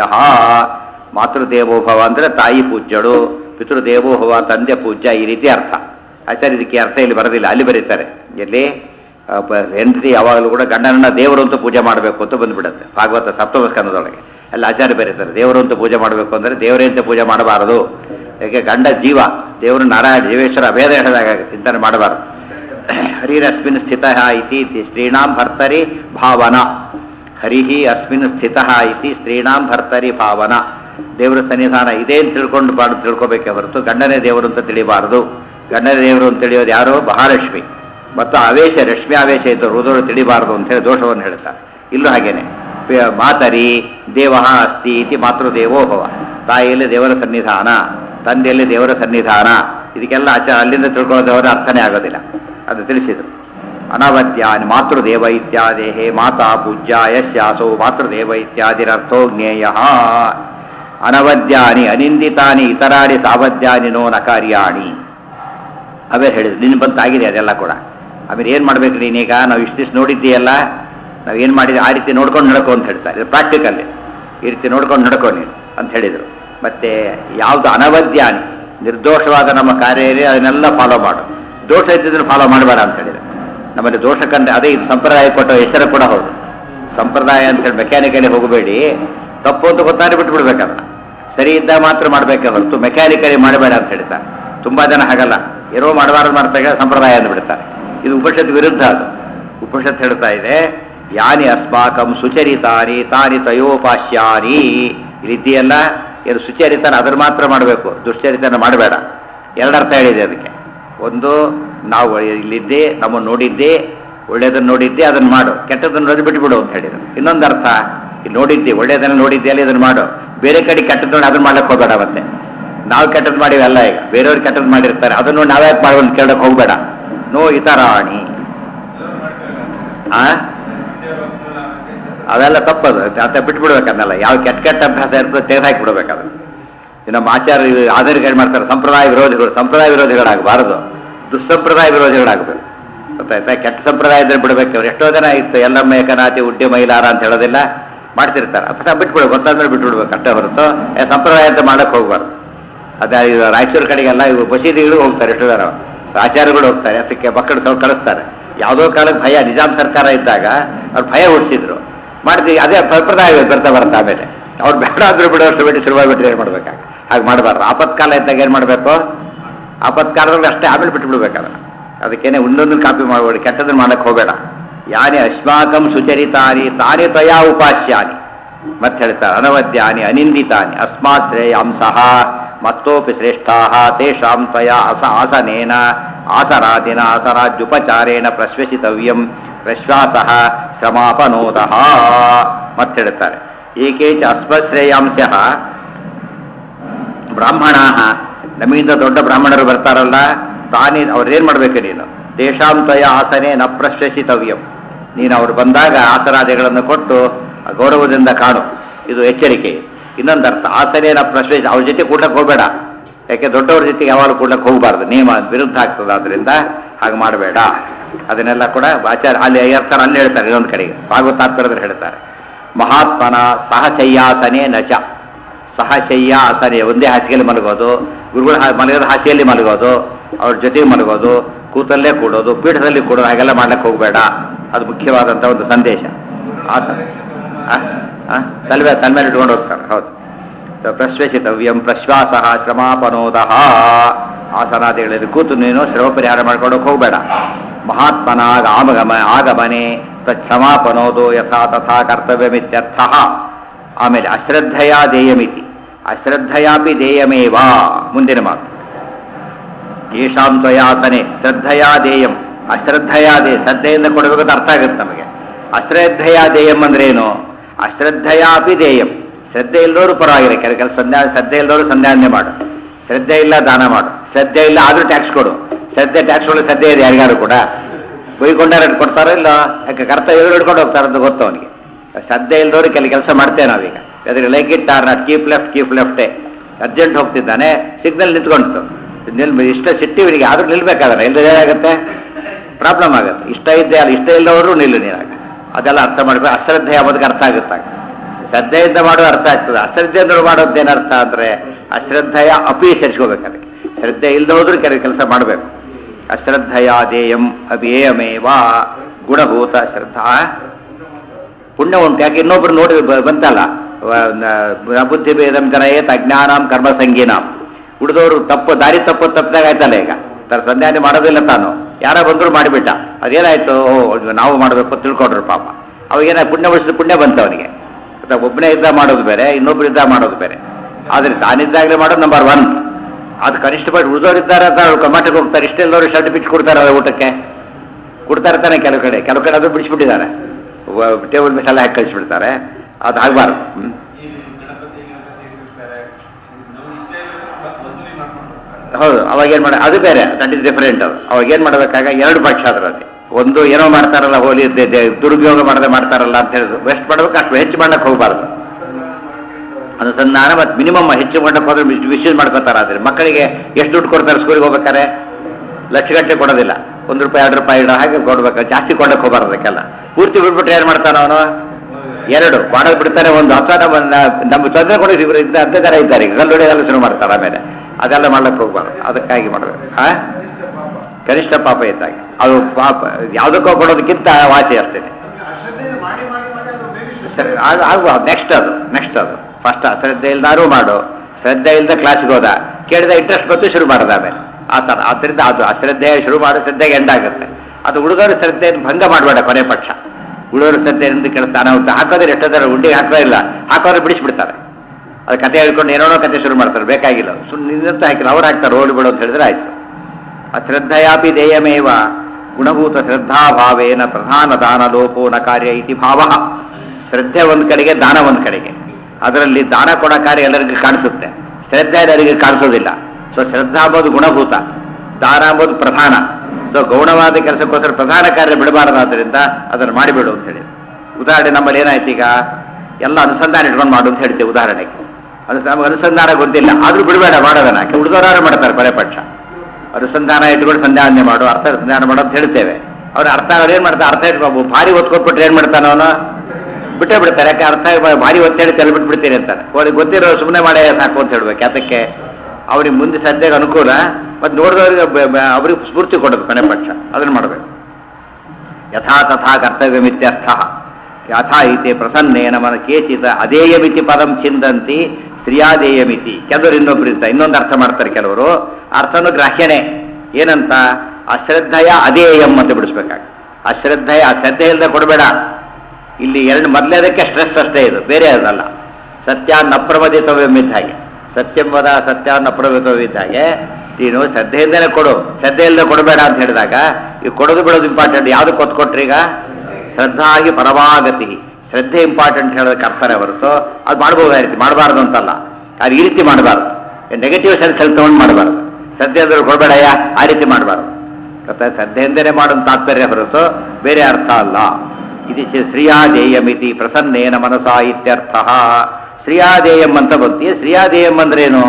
ಮಾತೃದೇವೋಭವ ಅಂದರೆ ತಾಯಿ ಪೂಜ್ಯಳು ಪಿತೃದೇವೋಭವ ತಂದೆ ಪೂಜ್ಯ ಈ ರೀತಿ ಅರ್ಥ ಆಚಾರ್ಯ ಇದಕ್ಕೆ ಅರ್ಥ ಇಲ್ಲಿ ಬರೋದಿಲ್ಲ ಅಲ್ಲಿ ಬರೀತಾರೆ ಎಲ್ಲಿ ಆ, ಪ- ಹೆಂಡತಿ ಯಾವಾಗಲೂ ಕೂಡ ಗಂಡನನ್ನ ದೇವರು ಅಂತ ಪೂಜೆ ಮಾಡಬೇಕು ಅಂತ ಬಂದ್ಬಿಡುತ್ತೆ ಭಾಗವತ ಸಪ್ತಮ ಸ್ಕಂದದೊಳಗೆ ಅಲ್ಲಿ ಆಚಾರ್ಯ ಬರೀತಾರೆ ದೇವರು ಅಂತ ಪೂಜೆ ಮಾಡಬೇಕು ಅಂದರೆ ದೇವರೇ ಅಂತ ಪೂಜೆ ಮಾಡಬಾರದು ಯಾಕೆ ಗಂಡ ಜೀವ ದೇವರು ನಾರಾಯಣ ಜೀವೇಶ್ವರ ಅಭೇದ ಹೇಳಿದಾಗ ಚಿಂತನೆ ಮಾಡಬಾರದು ಹರಿರಸ್ಮಿನ್ ಸ್ಥಿತ ಇತಿ ಸ್ತ್ರೀಣಾಂ ಭರ್ತರಿ ಭಾವನಾ ಹರಿಹಿ ಅಸ್ಮಿನ್ ಸ್ಥಿತ ಇತಿ ಸ್ತ್ರೀಣಾಂ ಭರ್ತರಿ ಭಾವನಾ ದೇವರ ಸನ್ನಿಧಾನ ಇದೆ ಅಂತ ತಿಳ್ಕೊಂಡು ಬಾಡು ತಿಳ್ಕೊಬೇಕೆ ಹೊರತು ಗಂಡನೇ ದೇವರು ಅಂತ ತಿಳಿಬಾರದು ಗಂಡನೇ ದೇವರು ಅಂತ ತಿಳಿಯೋದು ಯಾರು ಮಹಾಲಕ್ಷ್ಮಿ ಮತ್ತು ಆವೇಶ ರಶ್ಮಿ ಆವೇಶ ಇದ್ದು ರುದೋಳು ತಿಳಿಬಾರದು ಅಂತ ಹೇಳಿ ದೋಷವನ್ನು ಹೇಳ್ತಾರೆ ಇಲ್ಲೂ ಹಾಗೇನೆ ಪಿ- ಮಾತರಿ ದೇವ ಅಸ್ತಿ ಇತಿ ಮಾತೃದೇವೋ ಭವ ತಾಯಿಯಲ್ಲಿ ದೇವರ ಸನ್ನಿಧಾನ ತಂದೆಯಲ್ಲಿ ದೇವರ ಸನ್ನಿಧಾನ ಇದಕ್ಕೆಲ್ಲ ಆಚಾರ ಅಲ್ಲಿಂದ ತಿಳ್ಕೊಳ್ಳೋದವರು ಅರ್ಥನೇ ಆಗೋದಿಲ್ಲ ಅದು ತಿಳಿಸಿದರು ಅನವದ್ಯಾನಿ ಮಾತೃದೇವ ಇತ್ಯಾದೇಹೇ ಮಾತಾ ಪೂಜ್ಯ ಯಸ್ಯಾಸೌ ಮಾತೃದೇವ ಇತ್ಯಾದಿರರ್ಥೋ ಜ್ಞೇಯ ಅನವದ್ಯಾನಿ ಅನಿಂದಿತಾನಿ ಇತರಾಣಿ ಸಾವದ್ಯಾನಿ ನೋ ನಕಾರ್ಯಾಣಿ ಅವೇ ಹೇಳಿದ್ರು ನಿನ್ನ ಬಂತಾಗಿದೆ ಅದೆಲ್ಲ ಕೂಡ ಆಮೇಲೆ ಏನು ಮಾಡ್ಬೇಕು ನೀನೀಗ ನಾವು ಇಷ್ಟಿಷ್ಟು ನೋಡಿದ್ದೀಯಲ್ಲ ನಾವು ಏನು ಮಾಡಿದ್ವಿ ಆ ರೀತಿ ನೋಡ್ಕೊಂಡು ನಡ್ಕೊ ಅಂತ ಹೇಳ್ತಾರೆ ಇದು ಪ್ರಾಕ್ಟಿಕಲ್ಲಿ ಈ ರೀತಿ ನೋಡ್ಕೊಂಡು ನಡ್ಕೊ ನೀನು ಅಂತ ಹೇಳಿದರು ಮತ್ತೆ ಯಾವುದು ಅನವದ್ಯಾನಿ ನಿರ್ದೋಷವಾದ ನಮ್ಮ ಕಾರ್ಯ ಇದೆ ಅದನ್ನೆಲ್ಲ ಫಾಲೋ ಮಾಡು ದೋಷ ಇದ್ದಿದ್ದನ್ನು ಫಾಲೋ ಮಾಡಬೇಡ ಅಂತ ಹೇಳಿದ್ರು ನಮ್ಮಲ್ಲಿ ದೋಷ ಕಂಡ್ರೆ ಅದೇ ಇದು ಸಂಪ್ರದಾಯ ಕೊಟ್ಟ ಹೆಸರು ಕೂಡ ಹೌದು ಸಂಪ್ರದಾಯ ಅಂತೇಳಿ ಮೆಕ್ಯಾನಿಕಲಿ ಹೋಗಬೇಡಿ ತಪ್ಪು ಅಂತ ಗೊತ್ತಾದ್ರೆ ಬಿಟ್ಟು ಬಿಡ್ಬೇಕಲ್ಲ ಸರಿ ಇದ್ದಾಗ ಮಾತ್ರ ಮಾಡಬೇಕೆ ಹೊರತು ಮೆಕ್ಯಾನಿಕಲಿ ಮಾಡಬೇಡ ಅಂತ ಹೇಳ್ತಾರೆ ತುಂಬಾ ಜನ ಹಾಗಲ್ಲ ಏನೋ ಮಾಡಬಾರದು ಮಾಡ್ತಾರೆ ಸಂಪ್ರದಾಯ ಅಂದ್ಬಿಡ್ತಾರೆ ಇದು ಉಪನಿಷತ್ ವಿರುದ್ಧ ಅದು ಉಪನಿಷತ್ ಹೇಳ್ತಾ ಇದೆ ಯಾನಿ ಅಸ್ಮಾಕಂ ಸುಚರಿತಾನಿ ತಾನಿ ತಯೋಪಾಸ್ಯಾನಿ ಇಲ್ಲಿದೆಯಲ್ಲ ಏನು ಸುಚರಿತನ ಅದ್ರ ಮಾತ್ರ ಮಾಡಬೇಕು ದುಶ್ಚರಿತನ ಮಾಡಬೇಡ ಎರಡರ್ಥ ಹೇಳಿದೆ ಅದಕ್ಕೆ ಒಂದು ನಾವು ಇಲ್ಲಿದ್ದೆ ನಮ್ಮನ್ನು ನೋಡಿದ್ದೆ ಒಳ್ಳೇದನ್ನು ನೋಡಿದ್ದೆ ಅದನ್ನು ಮಾಡು ಕೆಟ್ಟದನ್ನು ನೋಡಿ ಬಿಟ್ಬಿಡು ಅಂತ ಹೇಳಿದ್ರು ಇನ್ನೊಂದು ಅರ್ಥ ಇಲ್ಲಿ ನೋಡಿದ್ದೆ ಒಳ್ಳೇದನ್ನು ನೋಡಿದ್ದೆ ಅಲ್ಲಿ ಇದನ್ನು ಮಾಡು ಬೇರೆ ಕಡೆ ಕೆಟ್ಟದ್ದು ನೋಡಿ ಅದನ್ನ ಮಾಡ್ಲಿಕ್ಕೆ ಹೋಗಬೇಡ ಮತ್ತೆ ನಾವು ಕೆಟ್ಟದ್ದು ಮಾಡಿವಿ ಅಲ್ಲ ಈಗ ಬೇರೆಯವ್ರು ಕೆಟ್ಟದ್ದು ಮಾಡಿರ್ತಾರೆ ಅದನ್ನು ನಾವ್ಯಾಕೆ ಮಾಡುವಂತ ಕೇಳಕ್ಕೆ ಹೋಗ್ಬೇಡ ನೋ ಇತರಾಣಿ ಆ ಅವೆಲ್ಲ ತಪ್ಪದು ಅಂತ ಬಿಟ್ಬಿಡ್ಬೇಕನ್ನೆಲ್ಲ ಯಾವ ಕೆಟ್ಟ ಕೆಟ್ಟ ಅಭ್ಯಾಸ ಇರ್ತದೆ ತೆಗೆದು ಹಾಕಿ ಬಿಡ್ಬೇಕದು ನಮ್ಮ ಆಚಾರ್ಯ ಆಧಾರಿಕೆ ಮಾಡ್ತಾರೆ ಸಂಪ್ರದಾಯ ವಿರೋಧಿಗಳು ಸಂಪ್ರದಾಯ ವಿರೋಧಿಗಳಾಗಬಾರದು ದುಸ್ಸಂಪ್ರದಾಯ ವಿರೋಧಿಗಳಾಗಬೇಕು ಗೊತ್ತಾಯ್ತಾ ಕೆಟ್ಟ ಸಂಪ್ರದಾಯ ಇದ್ರೆ ಬಿಡ್ಬೇಕು ಅವ್ರು ಎಷ್ಟೋ ಜನ ಇತ್ತು ಎಲ್ಲಮ್ಮ ಏಕನಾತಿ ಉಡ್ಡೆ ಮೈಲಾರ ಅಂತ ಹೇಳೋದಿಲ್ಲ ಮಾಡ್ತಿರ್ತಾರೆ ಅಥವಾ ಬಿಟ್ಬಿಡ್ಬೇಕು ಗೊತ್ತಾದ್ಮೇಲೆ ಬಿಟ್ಬಿಡ್ಬೇಕು ಅಷ್ಟೇ ಹೊರತು ಏ, ಸಂಪ್ರದಾಯ ಅಂತ ಮಾಡಕ್ಕೆ ಹೋಗ್ಬಾರ್ದು ಅದೇ ಇದು ರಾಯಚೂರು ಕಡೆಗೆಲ್ಲ ಇವು ಬಸೀದಿಗಳು ಹೋಗ್ತಾರೆ ಎಷ್ಟು ಜನ ಆಚಾರ್ಯಗಳು ಹೋಗ್ತಾರೆ ಅದಕ್ಕೆ ಮಕ್ಕಳು ಸ್ವಲ್ಪ ಕಳಿಸ್ತಾರೆ ಯಾವುದೋ ಕಾಲಕ್ಕೆ ಭಯ ನಿಜಾಮ್ ಸರ್ಕಾರ ಇದ್ದಾಗ ಅವ್ರು ಭಯ ಹುಡ್ಸಿದ್ರು ಮಾಡ್ತೀವಿ ಅದೇ ಸಂಪ್ರದಾಯ ಬರ್ತಾ ಬರ್ತಾ ಆಮೇಲೆ ಅವ್ರು ಬೇಡ ಅಂದ್ರೂ ಬಿಡೋಷ್ಟು ಬಿಟ್ಟು ಶುರುವಾಗಿ ಬಿಟ್ಟರೆ ಏನು ಮಾಡ್ಬೇಕಾಗ ಹಾಗೆ ಮಾಡಬಾರ್ದು ಆಪತ್ಕಾಲ ಇದ್ದಾಗ ಏನು ಮಾಡಬೇಕು ಆಪತ್ಕಾಲದಲ್ಲಿ ಅಷ್ಟೇ ಆಮೇಲೆ ಬಿಟ್ಟು ಬಿಡ್ಬೇಕಲ್ಲ ಅದಕ್ಕೇನೆ ಒಂದೊಂದು ಕಾಪಿ ಮಾಡಬೇಡಿ ಕೆಟ್ಟದನ್ನು ಮಾಡಕ್ಕೆ ಹೋಗಬೇಡ ಯಾನಿ ಅಸ್ಮಾಕಂ ಸುಚರಿತಾನಿ ತಾನೇ ತಯಾ ಉಪಾಸ್ಯಾನಿ ಮತ್ತೆ ಹೇಳ್ತಾರೆ ಅನವದ್ಯಾನಿ ಅನಿಂದಿತಾನಿ ಅಸ್ಮಾತ್ ಶ್ರೇಯಾಂಸಃ ಮತ್ತೋಪಿ ಶ್ರೇಷ್ಠಾ ತೇಷಾಂ ತ್ವಯ ಅಸ ಆಸನೇನ ಆಸರಾದಿನ ಆಸರಾಜ್ಯುಪಚಾರೇಣ ಪ್ರಶ್ವಸಿತವ್ಯಂ ಪ್ರಶ್ವಾಸ ಶ್ರಮಾಪನೋದಃ ಮತ್ತೆ ಹೇಳ್ತಾರೆ ಏಕೇಚ ಅಸ್ಮಶ್ರೇಯಾಂಸ್ಯಃ ಬ್ರಾಹ್ಮಣ ನಮ್ಮಿಂದ ದೊಡ್ಡ ಬ್ರಾಹ್ಮಣರು ಬರ್ತಾರಲ್ಲ ತಾನೇ ಅವ್ರೇನ್ ಮಾಡ್ಬೇಕು ನೀನು ತೇಷಾಂ ತ್ವಯ ಆಸನೆ ನ ಪ್ರಶ್ವಸಿತವ್ಯಂ ನೀನು ಅವ್ರು ಬಂದಾಗ ಆಸರಾದಿಗಳನ್ನು ಕೊಟ್ಟು ಆ ಗೌರವದಿಂದ ಕಾಣು ಇದು ಎಚ್ಚರಿಕೆ ಇನ್ನೊಂದು ಅರ್ಥ ಆಸನೆ ನ ಪ್ರಶ್ವಸಿ ಅವ್ರ ಜೊತೆ ಕೂಡ್ಲಕ್ಕೆ ಹೋಗಬೇಡ ಯಾಕೆ ದೊಡ್ಡವ್ರ ಜೊತೆಗೆ ಯಾವಾಗ ಕೂಡ್ಲಕ್ಕೆ ಹೋಗಬಾರ್ದು ನಿಯಮ ವಿರುದ್ಧ ಆಗ್ತದೆ ಆದ್ರಿಂದ ಹಾಗೆ ಮಾಡಬೇಡ ಅದನ್ನೆಲ್ಲ ಕೂಡ ಆಚಾರ ಅಲ್ಲಿ ಅರ್ಥ ಅಲ್ಲಿ ಹೇಳ್ತಾರೆ ಇನ್ನೊಂದು ಕಡೆಗೆ ಭಾಗವತಾತ್ಮರದಲ್ಲಿ ಹೇಳ್ತಾರೆ ಮಹಾತ್ಮನ ಸಹಶಯ್ಯಾಸನೆ ನಚ ಸಹಶಯ್ಯ ಆಸನೆ ಒಂದೇ ಹಾಸಿಗೆಯಲ್ಲಿ ಮಲಗೋದು ಗುರುಗಳ ಹಾ- ಮಲಗಿದ ಹಾಸಿಗೆಯಲ್ಲಿ ಮಲಗೋದು ಅವ್ರ ಜೊತೆಗೆ ಮಲಗೋದು ಕೂತಲ್ಲೇ ಕೂಡೋದು ಪೀಠದಲ್ಲಿ ಕೂಡೋದು ಹಾಗೆಲ್ಲ ಮಾಡ್ಲಿಕ್ಕೆ ಹೋಗಬೇಡ ಅದು ಮುಖ್ಯವಾದಂಥ ಒಂದು ಸಂದೇಶ ಆಸನ ಆ? ಆ? ತಲೆ ತಲೆ ಮೇಲೆ ಇಟ್ಕೊಂಡು ಹೋಗ್ತಾರೆ ಹೌದು ಪ್ರಶ್ವಸಿತವ್ಯಂ ಪ್ರಶ್ವಾಸ ಶ್ರಮಾಪನೋದಃ ಆಸನಾದಿಗಳಲ್ಲಿ ಕೂತು ನೀನು ಶ್ರಮ ಪರಿಹಾರ ಮಾಡ್ಕೊಂಡೋಗಿ ಹೋಗಬೇಡ ಮಹಾತ್ಮನಾಗ ಆಮಗಮ ಆಗಮನೆ ತತ್ಸಮಾಪನೋದು ಯಥಾ ತಥಾ ಕರ್ತವ್ಯಮಿತ್ಯರ್ಥ ಆಮೇಲೆ ಅಶ್ರದ್ಧೆಯ ದೇಯಮಿತಿ ಅಶ್ರದ್ಧೆಯಾಪಿ ದೇಯಮೇವ ಮುಂದಿನ ಮಾತು ಯೇಷಾಂ ತ್ವಯಾಸನೆ ಶ್ರದ್ಧೆಯ ದೇಯಂ ಅಶ್ರದ್ಧೆಯ ದೇ ಶ್ರದ್ಧೆಯಿಂದ ಕೊಡಬೇಕು ಅಂತ ಅರ್ಥ ಆಗುತ್ತೆ ನಮಗೆ ಅಶ್ರದ್ಧೆಯ ದೇಯಂ ಅಂದ್ರೆ ಏನು ಅಶ್ರದ್ಧೆಯಾಪಿ ದೇಯಂ ಶ್ರದ್ಧೆ ಇಲ್ಲದವರು ಪರವಾಗಿಲ್ಲ ಕೆಲ ಕೆಲಸ ಸಂಧ್ಯಾ ಶ್ರದ್ಧೆ ಇಲ್ಲದವರು ಸಂಧ್ಯಾನ್ಯ ಮಾಡು ಶ್ರದ್ಧೆ ಇಲ್ಲ ದಾನ ಮಾಡು ಶ್ರದ್ಧೆ ಇಲ್ಲ ಆದ್ರೂ ಟ್ಯಾಕ್ಸ್ ಕೊಡು ಶ್ರದ್ಧೆ ಟ್ಯಾಕ್ಸ್ ಕೊಡೋ ಶ್ರದ್ಧೆ ಇದೆ ಯಾರಿಗಾರು ಕೂಡ ಬೈಕೊಂಡಾರ ಕೊಡ್ತಾರೋ ಇಲ್ಲ ಯಾಕೆ ಕರ್ತವ್ಯ ಹಿಡ್ಕೊಂಡು ಹೋಗ್ತಾರೆ ಅಂತ ಗೊತ್ತು ಅವನಿಗೆ ಶ್ರದ್ಧೆ ಇಲ್ದವ್ರು ಕೆಲ ಕೆಲಸ ಮಾಡ್ತೇವೆ ನಾವೀಗ ಅದ್ರ like it or not keep left keep ಲೆಫ್ಟೇ ಅರ್ಜೆಂಟ್ ಹೋಗ್ತಿದ್ದಾನೆ ಸಿಗ್ನಲ್ ನಿಂತ್ಕೊಂತು ನಿಲ್ ಇಷ್ಟ ಸಿಟ್ಟಿವರಿಗೆ ಆದ್ರೂ ನಿಲ್ಬೇಕಾದ್ರೆ ಇಲ್ಲದೆ ಏನಾಗುತ್ತೆ ಪ್ರಾಬ್ಲಮ್ ಆಗುತ್ತೆ ಇಷ್ಟ ಇದ್ದೆ ಅಲ್ಲ ಇಷ್ಟ ಇಲ್ಲವರು ನಿಲ್ಲು ನೀನಾಗ ಅದೆಲ್ಲ ಅರ್ಥ ಮಾಡ್ಬೇಕು ಅಶ್ರದ್ಧೆ ಅದಕ್ಕೆ ಅರ್ಥ ಆಗುತ್ತೆ ಶ್ರದ್ಧೆಯಿಂದ ಮಾಡೋದು ಅರ್ಥ ಆಗ್ತದೆ ಅಶ್ರದ್ಧೆಯಿಂದ ಮಾಡೋದೇನು ಅರ್ಥ ಅಂದ್ರೆ ಅಶ್ರದ್ಧೆಯ ಅಪಿ ಸೇರಿಸ್ಕೋಬೇಕು ಅದಕ್ಕೆ ಶ್ರದ್ಧೆ ಇಲ್ಲದೆ ಹೋದ್ರೂ ಕೆಲವು ಕೆಲಸ ಮಾಡಬೇಕು ಅಶ್ರದ್ಧೆಯ ದೇಯಂ ಅಭಿಯಮೇವ ಗುಣಭೂತ ಶ್ರದ್ಧಾ ಪುಣ್ಯ ಉಂಟು ಯಾಕೆ ಇನ್ನೊಬ್ರು ನೋಡಿ ಬ- ಬಂತಲ್ಲ ವ- ನ- ಬುದ್ಧಿ ಭೇದಂ ಜನಯೇತ್ ಅಜ್ಞಾನಾಂ ಕರ್ಮ ಸಂಗೀನಾಂ ಉಳಿದವರು ತಪ್ಪು ದಾರಿ ತಪ್ಪು ತಪ್ಪಿದಾಗ ಆಯ್ತಲ್ಲ ಈಗ ತರ ಸಂಧ್ಯಾನೆ ಮಾಡೋದಿಲ್ಲ ತಾನು ಯಾರ ಬಂದ್ರು ಮಾಡಿಬಿಟ್ಟ ಅದೇನಾಯ್ತು ಓ ಇದು ನಾವು ಮಾಡಬೇಕು ತಿಳ್ಕೊಂಡ್ರು ಪಾಪ ಅವಾಗೇನ ಪುಣ್ಯ ಉಳಿಸಿದ ಪುಣ್ಯ ಬಂತು ಅವನಿಗೆ ಅಥವಾ ಒಬ್ಬನೇ ಇದ್ದ ಮಾಡೋದು ಬೇರೆ ಇನ್ನೊಬ್ರು ಇದ್ದ ಮಾಡೋದು ಬೇರೆ ಆದ್ರೆ ತಾನಿದ್ದಾಗಲೇ ಮಾಡೋದು ನಂಬರ್ ಒನ್ ಅದು ಕನಿಷ್ಠ ಪಟ್ಟು ಉಳಿದವ್ರು ಇದ್ದಾರೆ ಅಂತ ಅವ್ರು ಮಠಕ್ಕೆ ಹೋಗ್ತಾರೆ ಇಷ್ಟೆಲ್ಲವರು ಶರ್ಟ್ ಬಿಚ್ಚಿ ಕೊಡ್ತಾರೆ ಅವ್ರ ಊಟಕ್ಕೆ ಕೊಡ್ತಾರೆ ತಾನೆ ಕೆಲವು ಕಡೆ ಕೆಲವು ಕಡೆ ಅದು ಬಿಡಿಸ್ಬಿಟ್ಟಿದ್ದಾರೆ ಟೇಬಲ್ ಮೇಲೆ ಎಲ್ಲ ಹಾಕಿ ಕಳಿಸ್ಬಿಡ್ತಾರೆ ಅದು ಆಗಬಾರ್ದು ಈ ಗಣಪತಿ ಗಣಪತಿ ಇಟ್ಟಿರ್ತಾರೆ ನಾವು ಇಷ್ಟೇ ಮತ್ತೆ ವಸೂಲಿ ಮಾಡ್ಕೊಂಡು ಹೋಗ್ತಾರೆ ಹೌದು ಅವಾಗ ಏನು ಮಾಡ ಅದು ಬೇರೆ ದಟ್ ಇಸ್ ಡಿಫರೆಂಟ್ ಅದು ಅವಾಗ ಏನು ಮಾಡಬೇಕಾಗ ಎರಡು ಪಕ್ಷ ಅದರಲ್ಲಿ ಒಂದು ಏನೋ ಮಾಡ್ತಾರಲ್ಲ ಹೋಲಿ ದೆ- ದೆ- ದುರುಪಯೋಗ ಮಾಡದೆ ಮಾಡ್ತಾರಲ್ಲ ಅಂತ ಹೇಳಿದ್ರು ವೆಸ್ಟ್ ಮಾಡ್ಬೇಕು ಅಷ್ಟು ಹೆಚ್ಚು ಮಾಡಕ್ಕೆ ಹೋಗಬಾರ್ದು ಅನುಸಂಧಾನ ಮತ್ತು ಮಿನಿಮಮ್ ಹೆಚ್ಚು ಮಾಡಕ್ಕೆ ಹೋದ್ರೆ ಮಿಸ್ಯೂಸ್ ಮಾಡ್ಕೋತಾರೆ ಆದ್ರೆ ಮಕ್ಕಳಿಗೆ ಎಷ್ಟು ದುಡ್ಡು ಕೊಡ್ತಾರೆ ಸ್ಕೂಲಿಗೆ ಹೋಗ್ಬೇಕಾರೆ ಲಕ್ಷ ಗಟ್ಟಲೆ ಕೊಡೋದಿಲ್ಲ ಒಂದು ರೂಪಾಯಿ ಎರಡು ರೂಪಾಯಿ ಇಡೋ ಹಾಗೆ ಕೊಡ್ಬೇಕು ಜಾಸ್ತಿ ಕೊಡಕ್ಕೆ ಹೋಗ್ಬಾರ್ದು ಅದಕ್ಕೆಲ್ಲ ಪೂರ್ತಿ ಬಿಟ್ಬಿಟ್ರೆ ಏನು ಮಾಡ್ತಾನೆ ಅವನು ಎರಡು ಮಾಡೋದು ಬಿಡ್ತಾನೆ ಒಂದು ಹತ್ತು ನಮ್ಮ ನಮ್ಮ ತೊಂದರೆ ಕೊಡೋ ಇವರು ಇದ್ದ ಅರ್ಧ ಥರ ಇದ್ದಾರೆ ಈಗ ಗಲ್ಲೊಡೆ ಎಲ್ಲ ಶುರು ಮಾಡ್ತಾರೆ ಆಮೇಲೆ ಅದೆಲ್ಲ ಮಾಡ್ಲಿಕ್ಕೆ ಹೋಗ್ಬಾರ್ದು ಅದಕ್ಕಾಗಿ ಮಾಡಬೇಕು ಹಾ ಕನಿಷ್ಠ ಪಾಪ ಇದ್ದಾಗ ಅದು ಪಾಪ ಯಾವುದಕ್ಕೋ ಕೊಡೋದಕ್ಕಿಂತ ವಾಸಿ ಅಷ್ಟೇ ಅಶ್ರದ್ಧೆಯಿಂದ ಮಾಡಿ ಮಾಡಿ ಮಾಡಿ ಅದು ಬೇರೆ ಸರಿ ಅದು ಆಗುವ ನೆಕ್ಸ್ಟ್ ಅದು ನೆಕ್ಸ್ಟ್ ಅದು ಫಸ್ಟ್ ಶ್ರದ್ಧೆ ಇಲ್ದಾರು ಮಾಡು ಶ್ರದ್ಧೆ ಇಲ್ದ ಕ್ಲಾಸ್ಗೆ ಹೋದ ಕೇಳಿದ ಇಂಟ್ರೆಸ್ಟ್ ಬಂತು ಶುರು ಮಾಡೋದು ಆಮೇಲೆ ಆ ಥರ ಆದ್ದರಿಂದ ಅದು ಅಶ್ರದ್ಧೆ ಶುರು ಮಾಡೋ ಶ್ರದ್ಧೆಗೆ ಎಂಡ್ ಆಗುತ್ತೆ ಅದು ಹುಡುಗರು ಶ್ರದ್ಧೆಯನ್ನು ಭಂಗ ಮಾಡಬೇಡ ಕೊನೆ ಪಕ್ಷ ಹುಡುಗರು ಶ್ರದ್ಧೆಯಿಂದ ಕೇಳ್ತಾನೆ ಅಂತ ಹಾಕೋದ್ರೆ ಎಷ್ಟೋದಾರ ಉಂಡಿಗೆ ಹಾಕೋ ಇಲ್ಲ ಹಾಕೋದ್ರೆ ಬಿಡಿಸ್ಬಿಡ್ತಾರೆ ಅದು ಕತೆ ಹೇಳ್ಕೊಂಡು ಏನೇನೋ ಕತೆ ಶುರು ಮಾಡ್ತಾರೆ ಬೇಕಾಗಿಲ್ಲ ಸುಮ್ಮನೆ ನಿನ್ನಂತ ಹಾಕಿಲ್ಲ ಅವ್ರು ಹಾಕ್ತಾರೆ ಹೋಗ್ಲಿ ಬಿಡು ಅಂತ ಹೇಳಿದ್ರೆ ಆಯ್ತು ಅಶ್ರದ್ಧಯಾಪಿ ದೇಯಮೇವ ಗುಣಭೂತ ಶ್ರದ್ಧಾಭಾವೇನ ಪ್ರಧಾನ ದಾನ ಲೋಪೋ ನ ಕಾರ್ಯ ಇತಿ ಭಾವ ಶ್ರದ್ಧೆ ಒಂದು ಕಡೆಗೆ ದಾನ ಒಂದು ಕಡೆಗೆ ಅದರಲ್ಲಿ ದಾನ ಕೊಡೋ ಕಾರ್ಯ ಎಲ್ಲರಿಗೂ ಕಾಣಿಸುತ್ತೆ ಶ್ರದ್ಧೆ ಎಲ್ಲರಿಗೂ ಕಾಣಿಸೋದಿಲ್ಲ ಸೊ ಶ್ರದ್ಧಾ ಅಂಬೋದು ಗುಣಭೂತ ದಾನ ಅಂಬೋದು ಪ್ರಧಾನ ಸೊ ಗೌಣವಾದ ಕೆಲಸಕ್ಕೋಸ್ಕರ ಪ್ರಧಾನ ಕಾರ್ಯ ಬಿಡಬಾರದಾದ್ರಿಂದ ಅದನ್ನು ಮಾಡಿಬಿಡು ಅಂತ ಹೇಳಿ ಉದಾಹರಣೆ ನಮ್ಮಲ್ಲಿ ಏನಾಯ್ತು ಈಗ ಎಲ್ಲ ಅನುಸಂಧಾನ ಇಟ್ಕೊಂಡು ಮಾಡು ಅಂತ ಹೇಳ್ತೇವೆ ಉದಾಹರಣೆಗೆ ಅದು ನಮಗೆ ಅನುಸಂಧಾನ ಗೊತ್ತಿಲ್ಲ ಆದ್ರೂ ಬಿಡಬೇಡ ಮಾಡೋದನ್ನ ಯಾಕೆ ಉಳಿದವರಾರು ಮಾಡ್ತಾರೆ ಬರೇ ಪಕ್ಷ ಅನುಸಂಧಾನ ಇಟ್ಕೊಂಡು ಸಂಧಾನ ಮಾಡು ಅರ್ಥ ಸಂಧಾನ ಮಾಡು ಅಂತ ಹೇಳ್ತೇವೆ ಅವ್ರ ಅರ್ಥ ಅವ್ರು ಏನ್ ಮಾಡ್ತಾರೆ ಅರ್ಥ ಇಟ್ಕೊಂಡು ಭಾರಿ ಒತ್ಕೊಟ್ಬಿಟ್ರೆ ಏನ್ ಮಾಡ್ತಾನ ಅವನು ಬಿಟ್ಟೇ ಬಿಡ್ತಾರೆ ಯಾಕೆ ಅರ್ಥ ಬ- ಭಾರಿ ಒತ್ತು ಹೇಳಿ ತಲೆ ಬಿಟ್ಬಿಡ್ತೀನಿ ಅಂತಾನೆ ಅವ್ರಿಗೆ ಗೊತ್ತಿರೋ ಸುಮ್ಮನೆ ಮಾಡೇ ಸಾಕು ಅಂತ ಹೇಳ್ಬೇಕು ಯಾತಕ್ಕೆ ಅವ್ರಿಗೆ ಮುಂದೆ ಸದ್ಯಕ್ಕೆ ಅನುಕೂಲ ಮತ್ತೆ ನೋಡಿದವ್ರಿಗೆ ಬ- ಬ- ಅವ್ರಿಗೆ ಸ್ಫೂರ್ತಿ ಕೊಡೋದು ಕೊನೆ ಪಕ್ಷ ಅದನ್ನ ಮಾಡಬೇಕು ಯಥಾ ತಥಾ ಕರ್ತವ್ಯಮಿತ್ಯರ್ಥ ಯಥಾ ಇತಿ ಪ್ರಸನ್ನೇನ ಮನ ಕೇಚಿತ ಅದೇಯಮಿತಿ ಪದಂ ಚಿಂದಂತಿ ಶ್ರಿಯಾದೇಯಮಿತಿ ಕೆಲವರು ಇನ್ನೊಬ್ಬರಿಂದ ಇನ್ನೊಂದು ಅರ್ಥ ಮಾಡ್ತಾರೆ ಕೆಲವರು ಅರ್ಥನು ಗ್ರಾಹ್ಯನೇ ಏನಂತ ಅಶ್ರದ್ಧೆಯ ಅದೇಯಂ ಅಂತ ಬಿಡಿಸ್ಬೇಕಾಗ ಅಶ್ರದ್ಧೆಯ ಶ್ರದ್ಧೆ ಇಲ್ಲದೆ ಕೊಡಬೇಡ ಇಲ್ಲಿ ಎರಡು ಮೊದಲೇದಕ್ಕೆ ಸ್ಟ್ರೆಸ್ ಅಷ್ಟೇ ಇದು ಬೇರೆ ಅದಲ್ಲ ಸತ್ಯ ನಪ್ರಮದಿತವ್ಯಮಿದ್ದ ಹಾಗೆ ಸತ್ಯಂಬದ ಸತ್ಯ ನಪ್ರಮದಿತವಿದ್ದ ಹಾಗೆ ನೀನು ಶ್ರದ್ಧೆಯಿಂದಲೇ ಕೊಡು ಶ್ರದ್ಧೆ ಇಲ್ಲದೆ ಕೊಡಬೇಡ ಅಂತ ಹೇಳಿದಾಗ ಈ ಕೊಡೋದು ಬಿಡೋದು ಇಂಪಾರ್ಟೆಂಟ್ ಯಾವ್ದಕ್ಕೆ ಒತ್ತು ಕೊಟ್ರಿ ಈಗ ಶ್ರದ್ಧಾಗಿ ಪರಮಾಗತಿ ಶ್ರದ್ಧೆ ಇಂಪಾರ್ಟೆಂಟ್ ಹೇಳೋದಕ್ಕೆ ಅರ್ಥನೇ ಹೊರತು ಅದು ಮಾಡ್ಬೋದು ಆ ರೀತಿ ಮಾಡಬಾರ್ದು ಅಂತಲ್ಲ ಅದು ಈ ರೀತಿ ಮಾಡಬಾರ್ದು ನೆಗೆಟಿವ್ ಸೆನ್ಸ್ ಅಲ್ಲಿ ತಗೊಂಡು ಮಾಡಬಾರ್ದು ಶ್ರದ್ಧೆ ಅಂದ್ರೆ ಕೊಡಬೇಡಯ್ಯ ಆ ರೀತಿ ಮಾಡಬಾರ್ದು ಗೊತ್ತಾ ಶ್ರದ್ಧೆಯಿಂದಲೇ ಮಾಡೋದು ತಾತ್ಪರ್ಯ ಹೊರತು ಬೇರೆ ಅರ್ಥ ಅಲ್ಲ ಇದು ಚ- ಶ್ರಿಯಾದೇಯಮಿತಿ ಪ್ರಸನ್ನೇನ ಮನಸ ಇತ್ಯರ್ಥ ಶ್ರಿಯಾದೇಯಂ ಅಂತ ಬಂತು ಈ ಶ್ರಿಯಾದೇಯಂ ಅಂದ್ರೇನು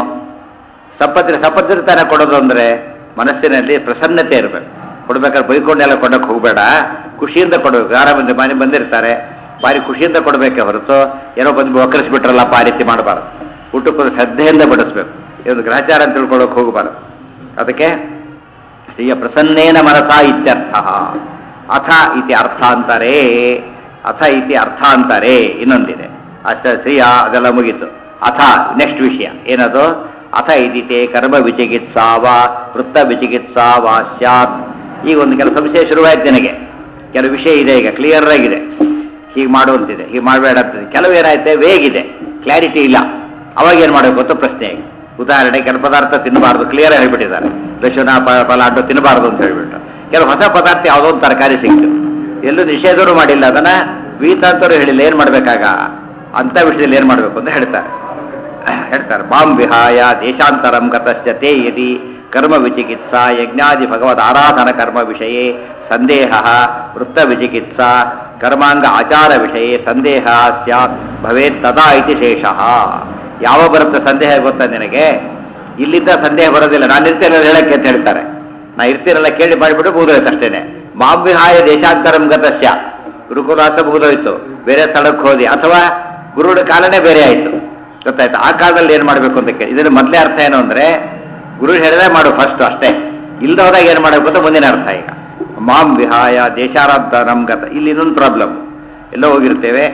ಸಪತ್ರ ಸಪತ್ರತನ ಕೊಡೋದು ಅಂದ್ರೆ ಮನಸ್ಸಿನಲ್ಲಿ ಪ್ರಸನ್ನತೆ ಇರಬೇಕು ಕೊಡ್ಬೇಕಾದ್ರೆ ಬೈಕೊಂಡೆಲ್ಲ ಕೊಡಕ್ಕೆ ಹೋಗಬೇಡ ಖುಷಿಯಿಂದ ಕೊಡಬೇಕು ಯಾರ ಬಂದು ಮನೆ ಬಂದಿರ್ತಾರೆ ಭಾರಿ ಖುಷಿಯಿಂದ ಕೊಡಬೇಕೆ ಹೊರತು ಏನೋ ಬಂದು ಒಕ್ಕರಿಸ್ಬಿಟ್ರಲ್ಲಪ್ಪ ಆ ರೀತಿ ಮಾಡಬಾರ್ದು ಊಟಕ್ಕೆ ಶ್ರದ್ಧೆಯಿಂದ ಬಡಿಸ್ಬೇಕು ಇದೊಂದು ಗ್ರಹಚಾರ ಅಂತ ತಿಳ್ಕೊಳ್ಳೋಕೆ ಹೋಗಬಾರ್ದು ಅದಕ್ಕೆ ಶ್ರೀಯ ಪ್ರಸನ್ನೇನ ಮನಸ ಇತ್ಯರ್ಥ ಅಥ ಇತಿ ಅರ್ಥಾಂತರೇ ಅಥ ಇತಿ ಅರ್ಥಾಂತರೇ ಇನ್ನೊಂದಿದೆ ಅಷ್ಟ ಶ್ರೀಯ ಅದೆಲ್ಲ ಮುಗೀತು ಅಥ ನೆಕ್ಸ್ಟ್ ವಿಷಯ ಏನದು ಅಥ ಇದಿತೆ ಕರ್ಮ ವಿಚಿಕಿತ್ಸಾವ ವೃತ್ತ ವಿಚಿಕಿತ್ಸಾವ ಸ್ಯಾತ್ ಈಗ ಒಂದು ಕೆಲವು ಸಂಶಯ ಶುರುವಾಯ್ತು ನನಗೆ ಕೆಲವು ವಿಷಯ ಇದೆ ಈಗ ಕ್ಲಿಯರ್ ಆಗಿದೆ ಹೀಗೆ ಮಾಡುವಂತಿದೆ ಹೀಗೆ ಮಾಡಬೇಡ ಅಂತಿದೆ ಕೆಲವು ಏನಾಯ್ತೆ ವೇಗಿದೆ ಕ್ಲಾರಿಟಿ ಇಲ್ಲ ಅವಾಗ ಏನು ಮಾಡಬೇಕು ಅಂತ ಪ್ರಶ್ನೆ ಈಗ ಉದಾಹರಣೆ ಕೆಲವು ಪದಾರ್ಥ ತಿನ್ನಬಾರ್ದು ಕ್ಲಿಯರ್ ಹೇಳ್ಬಿಟ್ಟಿದ್ದಾರೆ ದಶನ ಪ- ಪಲಾಟು ತಿನ್ನಬಾರ್ದು ಅಂತ ಹೇಳ್ಬಿಟ್ಟು ಕೆಲವು ಹೊಸ ಪದಾರ್ಥ ಯಾವುದೋ ಒಂದು ತರಕಾರಿ ಸಿಕ್ತು ಎಲ್ಲೂ ನಿಷೇಧನೂ ಮಾಡಿಲ್ಲ ಅದನ್ನ ವೀತಾಂತರು ಹೇಳಿಲ್ಲ ಏನ್ ಮಾಡ್ಬೇಕಾಗ ಅಂತ ವಿಷಯದಲ್ಲಿ ಏನ್ ಮಾಡ್ಬೇಕು ಅಂತ ಹೇಳ್ತಾರೆ ಹೇಳ್ತಾರೆ ಮಾಂ ವಿಹಾಯ ದೇಶಾಂತರಂ ಗತಸ್ಯ ತೇ ಯದಿ ಕರ್ಮ ವಿಚಿಕಿತ್ಸಾ ಯಜ್ಞಾದಿ ಭಗವದ್ ಆರಾಧನ ಕರ್ಮ ವಿಷಯೇ ಸಂದೇಹ ವೃತ್ತ ವಿಚಿಕಿತ್ಸಾ ಕರ್ಮಾಂಗ ಆಚಾರ ವಿಷಯೇ ಸಂದೇಹ ಸ್ಯಾತ್ ಭವೇತ್ ತದಾ ಇತಿ ಶೇಷಃ ಯಾವ ಬರುತ್ತೆ ಸಂದೇಹ ಗೊತ್ತಾ ನಿನಗೆ ಇಲ್ಲಿಂದ ಸಂದೇಹ ಬರೋದಿಲ್ಲ ನಾನು ಇರ್ತೇನೆ ಹೇಳಕ್ಕೆ ಅಂತ ಹೇಳ್ತಾರೆ ನಾ ಇರ್ತೀನಲ್ಲ ಕೇಳಿ ಮಾಡಿಬಿಟ್ಟು ಮುಗಿದೋಯ್ತು ಅಷ್ಟೇನೆ ಮಾಂ ವಿಹಾಯ ದೇಶಾಂತರಂ ಗತಸ್ಯ ಗುರುಕುಲಾಸ ಮುಗಿದೋಯ್ತು ಬೇರೆ ಸ್ಥಳಕ್ಕೆ ಹೋದಿ ಅಥವಾ ಗುರುಗಳ ಕಾಲನೇ ಬೇರೆ ಆಯ್ತು ಗೊತ್ತಾಯ್ತು ಆ ಕಾಲದಲ್ಲಿ ಏನ್ ಮಾಡ್ಬೇಕು ಅಂತ ಕೇಳಿ ಇದರ ಮೊದಲೇ ಅರ್ಥ ಏನು ಅಂದ್ರೆ ಗುರು ಹೇಳಿದ್ರೆ ಮಾಡು ಫಸ್ಟ್ ಅಷ್ಟೇ ಇಲ್ದ ಹೋದಾಗ ಏನ್ ಮಾಡಬೇಕು ಅಂತ ಮುಂದಿನ ಅರ್ಥ ಈಗ ಮಾಂ ವಿಹಾಯ ದೇಶಾರಾಧನಂ ಗತ ಇಲ್ಲಿ ಇನ್ನೊಂದು ಪ್ರಾಬ್ಲಮ್ ಎಲ್ಲೋ ಹೋಗಿರ್ತೇವೆ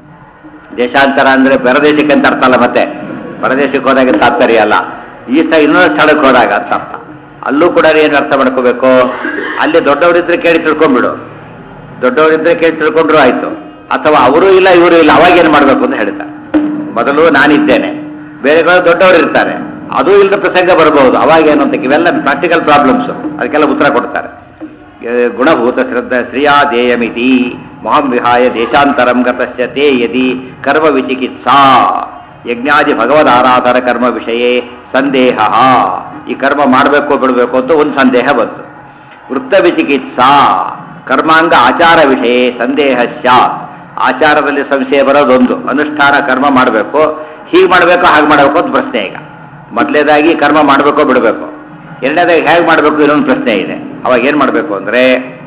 ದೇಶಾಂತರ ಅಂದ್ರೆ ಪರದೇಶಕ್ಕೆ ಅಂತ ಅರ್ಥ ಅಲ್ಲ ಮತ್ತೆ ಪರದೇಶಕ್ಕೆ ಹೋದಾಗ ತಾತ್ಪರ್ಯ ಅಲ್ಲ ಈ ಸ್ಥಳ ಇನ್ನೊಂದು ಸ್ಥಳಕ್ಕೆ ಹೋದಾಗ ಅಂತ ಅರ್ಥ ಅಲ್ಲೂ ಕೂಡ ಏನು ಅರ್ಥ ಮಾಡ್ಕೋಬೇಕು ಅಲ್ಲಿ ದೊಡ್ಡವರಿದ್ರೆ ಕೇಳಿ ತಿಳ್ಕೊಂಡ್ಬಿಡು ದೊಡ್ಡವರಿದ್ರೆ ಕೇಳಿ ತಿಳ್ಕೊಂಡ್ರು ಆಯ್ತು ಅಥವಾ ಅವರು ಇಲ್ಲ ಇವರು ಇಲ್ಲ ಅವಾಗ ಏನು ಮಾಡ್ಬೇಕು ಅಂತ ಹೇಳ್ತಾರೆ ಮೊದಲು ನಾನಿದ್ದೇನೆ ಬೇರೆ ಕಡೆ ದೊಡ್ಡವರು ಇರ್ತಾರೆ ಅದು ಇಲ್ಲದ ಪ್ರಸಂಗ ಬರಬಹುದು ಅವಾಗ ಏನು ಅಂತ ಇವೆಲ್ಲ ಪ್ರಾಕ್ಟಿಕಲ್ ಪ್ರಾಬ್ಲಮ್ಸ್ ಅದಕ್ಕೆಲ್ಲ ಉತ್ತರ ಕೊಡ್ತಾರೆ ಏ, ಗುಣಭೂತ ಶ್ರದ್ಧ ಶ್ರಿಯಾದೇಯಮಿತಿ ಮಹಾಂ ವಿಹಾಯ ದೇಶಾಂತರಂ ಗತಸ್ಯ ತೇ ಯದಿ ಕರ್ಮ ವಿಚಿಕಿತ್ಸಾ ಯಜ್ಞಾದಿ ಭಗವದ್ ಆರಾಧನ ಕರ್ಮ ವಿಷಯೇ ಸಂದೇಹ ಈ ಕರ್ಮ ಮಾಡಬೇಕು ಬಿಡಬೇಕು ಅಂತ ಒಂದು ಸಂದೇಹ ಬಂತು ವೃತ್ತ ವಿಚಿಕಿತ್ಸಾ ಕರ್ಮಾಂಗ ಆಚಾರ ವಿಷಯ ಸಂದೇಹ ಸ್ಯಾತ್ ಆಚಾರದಲ್ಲಿ ಸಂಶಯ ಬರೋದೊಂದು ಅನುಷ್ಠಾನ ಕರ್ಮ ಮಾಡಬೇಕು ಹೀಗೆ ಮಾಡಬೇಕು ಹಾಗೆ ಮಾಡಬೇಕು ಅಂತ ಪ್ರಶ್ನೆ ಈಗ ಮೊದಲೇದಾಗಿ ಕರ್ಮ ಮಾಡಬೇಕೋ ಬಿಡಬೇಕು ಎರಡನೇದಾಗಿ ಹೇಗೆ ಮಾಡಬೇಕು ಇನ್ನೊಂದು ಪ್ರಶ್ನೆ ಇದೆ ಅವಾಗ ಏನು ಮಾಡಬೇಕು ಅಂದರೆ